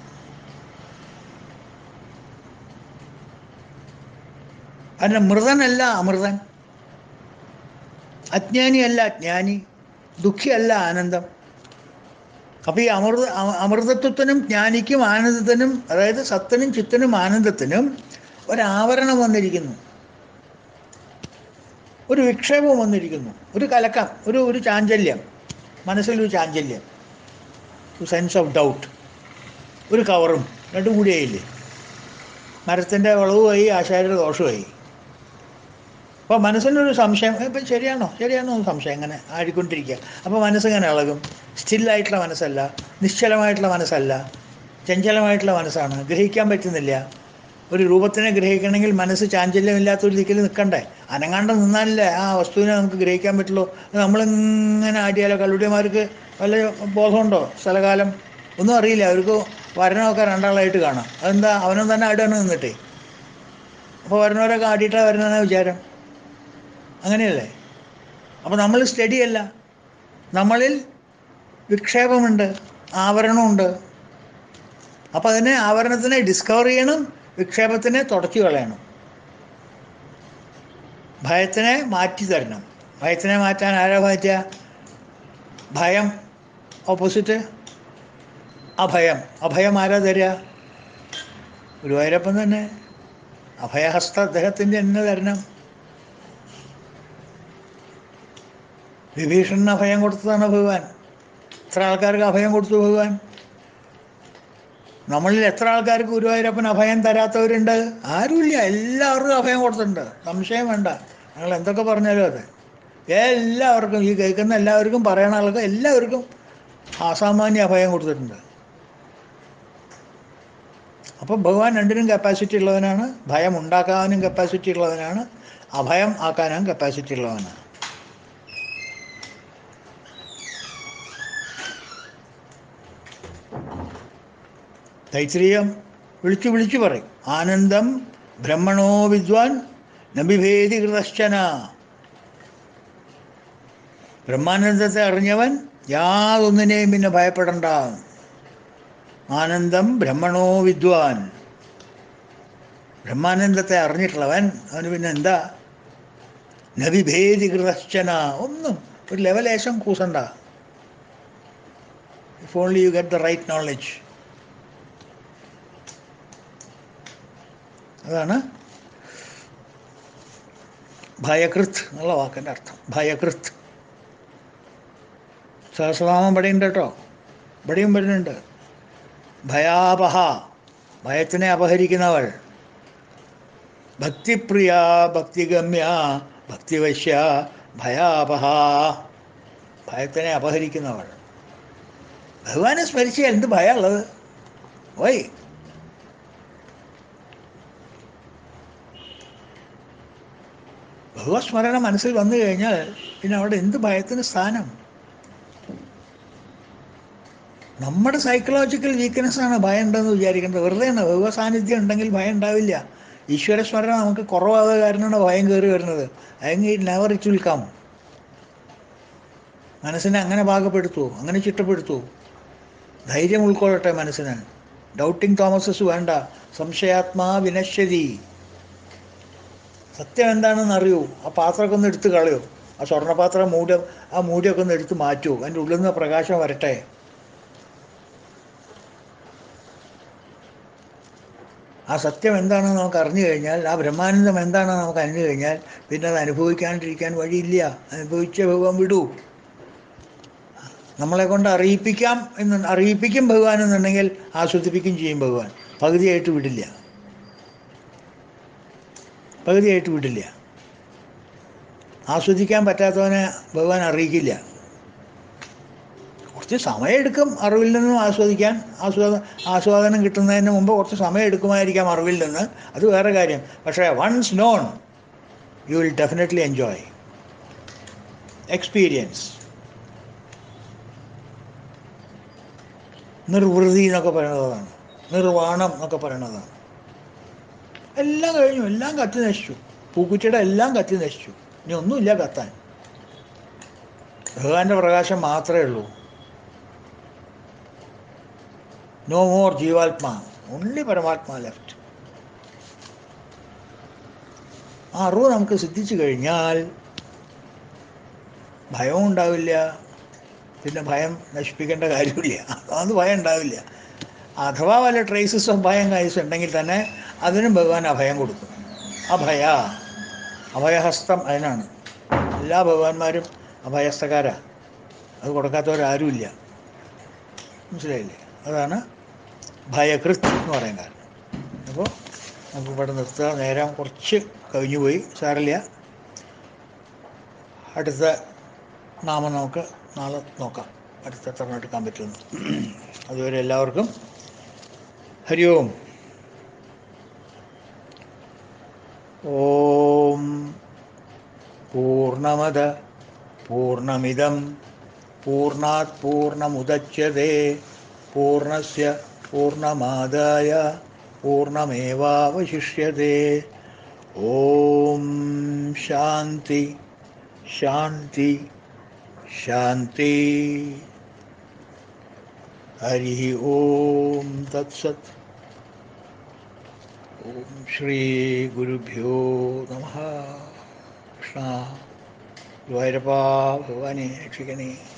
അതിന് മൃതനല്ല അമൃതൻ അജ്ഞാനിയല്ല ജ്ഞാനി ദുഃഖിയല്ല ആനന്ദം അപ്പോൾ ഈ അമൃത അ- അമൃതത്വത്തിനും ജ്ഞാനിക്കും ആനന്ദത്തിനും അതായത് സത്തിനും ചിത്തനും ആനന്ദത്തിനും ഒരാവരണം വന്നിരിക്കുന്നു ഒരു വിക്ഷേപം വന്നിരിക്കുന്നു ഒരു കലക്കം ഒരു ഒരു ചാഞ്ചല്യം മനസ്സിലൊരു ചാഞ്ചല്യം ഒരു സെൻസ് ഓഫ് ഡൗട്ട് ഒരു കവറും രണ്ടും കൂടിയായില്ലേ മരത്തിൻ്റെ വളവുമായി ആശാരിയുടെ ദോഷമായി അപ്പോൾ മനസ്സിനൊരു സംശയം ഇപ്പം ശരിയാണോ ശരിയാണോ എന്ന് സംശയം അങ്ങനെ ആടിക്കൊണ്ടിരിക്കുക അപ്പോൾ മനസ്സിങ്ങനെ ഇളകും സ്റ്റില്ലായിട്ടുള്ള മനസ്സല്ല നിശ്ചലമായിട്ടുള്ള മനസ്സല്ല ചഞ്ചലമായിട്ടുള്ള മനസ്സാണ് ഗ്രഹിക്കാൻ പറ്റുന്നില്ല ഒരു രൂപത്തിനെ ഗ്രഹിക്കണമെങ്കിൽ മനസ്സ് ചാഞ്ചല്യമില്ലാത്ത ഒരു ദിക്കിൽ നിൽക്കണ്ടേ അനങ്ങാണ്ട് നിന്നാലല്ലേ ആ വസ്തുവിനെ നമുക്ക് ഗ്രഹിക്കാൻ പറ്റുള്ളൂ നമ്മളിങ്ങനെ ആടിയാലോ കല്ലുടിയന്മാർക്ക് വല്ല ബോധമുണ്ടോ സ്ഥലകാലം ഒന്നും അറിയില്ല അവർക്ക് വരണമൊക്കെ രണ്ടാളായിട്ട് കാണാം അതെന്താ അവനും തന്നെ ആടുകയാണ് നിന്നിട്ടേ അപ്പോൾ വരുന്നവരൊക്കെ ആടിയിട്ടാണ് വരുന്നതെന്നാ വിചാരം അങ്ങനെയല്ലേ അപ്പോൾ നമ്മൾ സ്റ്റഡിയല്ല നമ്മളിൽ വിക്ഷേപമുണ്ട് ആവരണമുണ്ട് അപ്പോൾ അതിനെ ആവരണത്തിനെ ഡിസ്കവർ ചെയ്യണം വിക്ഷേപത്തിനെ തുടച്ചു കളയണം ഭയത്തിനെ മാറ്റി തരണം ഭയത്തിനെ മാറ്റാൻ ആരാ മാറ്റുക ഭയം ഓപ്പോസിറ്റ് അഭയം അഭയം ആരാ തരിക ഗുരുവായൂരപ്പൻ തന്നെ അഭയഹസ്ത അദ്ദേഹത്തിൻ്റെ തന്നെ തരണം വിഭീഷണന് അഭയം കൊടുത്തതാണ് ഭഗവാൻ എത്ര ആൾക്കാർക്ക് അഭയം കൊടുത്തു ഭഗവാൻ നമ്മളിൽ എത്ര ആൾക്കാർക്ക് ഗുരുവായൂരപ്പൻ അഭയം തരാത്തവരുണ്ട് ആരുമില്ല എല്ലാവർക്കും അഭയം കൊടുത്തിട്ടുണ്ട് സംശയം വേണ്ട ഞങ്ങൾ എന്തൊക്കെ പറഞ്ഞാലും അതെ എല്ലാവർക്കും ഈ കേൾക്കുന്ന എല്ലാവർക്കും പറയണ ആൾക്ക് എല്ലാവർക്കും അസാമാന്യ അഭയം കൊടുത്തിട്ടുണ്ട് അപ്പോൾ ഭഗവാൻ രണ്ടിനും കപ്പാസിറ്റി ഉള്ളവനാണ് ഭയം ഉണ്ടാക്കാനും കപ്പാസിറ്റി ഉള്ളവനാണ് അഭയം ആക്കാനും കപ്പാസിറ്റി ഉള്ളവനാണ് തൈത്രീയം വിളിച്ചു വിളിച്ചു പറയും ആനന്ദം ബ്രഹ്മണോ വിദ്വാൻ നബിഭേദി കൃതശ്ചന ബ്രഹ്മാനന്ദത്തെ അറിഞ്ഞവൻ യാതൊന്നിനെയും പിന്നെ ഭയപ്പെടണ്ട ആനന്ദം ബ്രഹ്മണോ വിദ്വാൻ ബ്രഹ്മാനന്ദത്തെ അറിഞ്ഞിട്ടുള്ളവൻ അവന് പിന്നെ എന്താ നവിഭേദി കൃതശ്ചന ഒന്നും ഒരു ലെവലേശം കൂസണ്ട if only you get the right knowledge അതാണ് ഭയകൃത് എന്നുള്ള വാക്കിൻ്റെ അർത്ഥം ഭയകൃത് സഹസ്രനാമം ഇവിടെയുണ്ട് കേട്ടോ ഇവിടെയും വരുന്നുണ്ട് ഭയാപഹ ഭയത്തിനെ അപഹരിക്കുന്നവൾ ഭക്തിപ്രിയ ഭക്തിഗമ്യ ഭക്തിവശ്യ ഭയാപഹ ഭയത്തിനെ അപഹരിക്കുന്നവൾ ഭഗവാനെ സ്മരിച്ച എന്ത് ഭയമുള്ളത് ഓയ് ഭഗവത്സ്മരണ മനസ്സിൽ വന്നു കഴിഞ്ഞാൽ പിന്നെ അവിടെ എന്ത് ഭയത്തിന് സ്ഥാനം നമ്മുടെ സൈക്കോളജിക്കൽ വീക്ക്നെസ് ആണ് ഭയം ഉണ്ടെന്ന് വിചാരിക്കേണ്ടത് വെറുതെ ആണ് ഭഗവത് സാന്നിധ്യം ഉണ്ടെങ്കിൽ ഭയം ഉണ്ടാവില്ല ഈശ്വരസ്മരണ നമുക്ക് കുറവാകുക കാരണമാണ് ഭയം കയറി വരുന്നത് അല്ലെങ്കിൽ it never it will come മനസ്സിനെ അങ്ങനെ പാകപ്പെടുത്തൂ അങ്ങനെ ചിട്ടപ്പെടുത്തൂ ധൈര്യം ഉൾക്കൊള്ളട്ടെ മനസ്സിന് ഡൗട്ടിങ് തോമസസ് വേണ്ട സംശയാത്മാ വിനശ്യതി സത്യം എന്താണെന്ന് അറിയൂ ആ പാത്രമൊക്കെ ഒന്ന് എടുത്ത് കളയൂ ആ സ്വർണ്ണപാത്രം മൂടി ആ മൂടിയൊക്കെ ഒന്ന് എടുത്ത് മാറ്റൂ അതിൻ്റെ ഉള്ളിൽ നിന്ന് പ്രകാശം വരട്ടെ ആ സത്യം എന്താണെന്ന് നമുക്ക് അറിഞ്ഞു കഴിഞ്ഞാൽ ആ ബ്രഹ്മാനന്ദം എന്താണെന്ന് നമുക്ക് അറിഞ്ഞു കഴിഞ്ഞാൽ പിന്നെ അത് അനുഭവിക്കാണ്ടിരിക്കാൻ വഴിയില്ല അനുഭവിച്ചേ ഭഗവാൻ വിടൂ നമ്മളെ കൊണ്ട് അറിയിപ്പിക്കാം എന്ന് അറിയിപ്പിക്കും ഭഗവാൻ എന്നുണ്ടെങ്കിൽ ആസ്വദിപ്പിക്കും ചെയ്യും ഭഗവാൻ പകുതിയായിട്ട് വിടില്ല പകുതിയായിട്ട് വിടില്ല ആസ്വദിക്കാൻ പറ്റാത്തവനെ ഭഗവാൻ അറിയിക്കില്ല കുറച്ച് സമയമെടുക്കും അറിവിൽ നിന്നും ആസ്വദിക്കാൻ ആസ്വാദ ആസ്വാദനം കിട്ടുന്നതിന് മുമ്പ് കുറച്ച് സമയം എടുക്കുമായിരിക്കാം അറിവിൽ നിന്ന് അത് വേറെ കാര്യം പക്ഷേ once known you will definitely enjoy experience നിർവൃതി എന്നൊക്കെ പറയുന്നതാണ് നിർവാണം എന്നൊക്കെ പറയുന്നതാണ് എല്ലാം കഴിഞ്ഞു എല്ലാം കത്തി നശിച്ചു പൂക്കുറ്റിയുടെ എല്ലാം കത്തി നശിച്ചു ഇനി ഒന്നുമില്ല കത്താൻ ഭഗവാന്റെ പ്രകാശം മാത്രമേ ഉള്ളൂ no more jivatma only paramatma left ആ അറിവ് നമുക്ക് സിദ്ധിച്ചു കഴിഞ്ഞാൽ ഭയവും ഉണ്ടാവില്ല പിന്നെ ഭയം നശിപ്പിക്കേണ്ട കാര്യമില്ല അത് ഭയം ഉണ്ടാവില്ല അഥവാ വല്ല ട്രേസസ് ഓഫ് ഭയം കൈസ് ഉണ്ടെങ്കിൽ തന്നെ അതിനും ഭഗവാൻ അഭയം കൊടുക്കും അഭയ അഭയഹസ്തം അതിനാണ് എല്ലാ ഭഗവാന്മാരും അഭയസ്ഥക്കാരാ അത് കൊടുക്കാത്തവരാരുമില്ല മനസ്സിലായില്ലേ അതാണ് ഭയകൃത് എന്ന് പറയാൻ കാരണം അപ്പോൾ നമുക്ക് ഇവിടെ നിർത്തുക നേരം കുറച്ച് കഴിഞ്ഞു പോയി സാറില്ല അടുത്ത നാമം നമുക്ക് നാളെ നോക്കാം അടുത്ത എത്ര എടുക്കാൻ പറ്റുമെന്ന് അതുവരെ എല്ലാവർക്കും ഹരി ഓം ഓം പൂർണ്ണമത പൂർണ്ണമിതം പൂർണ്ണാത് പൂർണ്ണമുദച്യത്തെ പൂർണ്ണസ്യ പൂർണ്ണമാദായ പൂർണ്ണമേവാവശിഷ്യത്തെ ഓം ശാന്തി ശാന്തി ശാന്തി ഹരി ഓം തത്സത് ഓം ശ്രീ ഗുരുഭ്യോ നമ കൃഷ്ണ ഗുരുവായൂരപ്പ ഭഗവാനെ രക്ഷിക്കണേ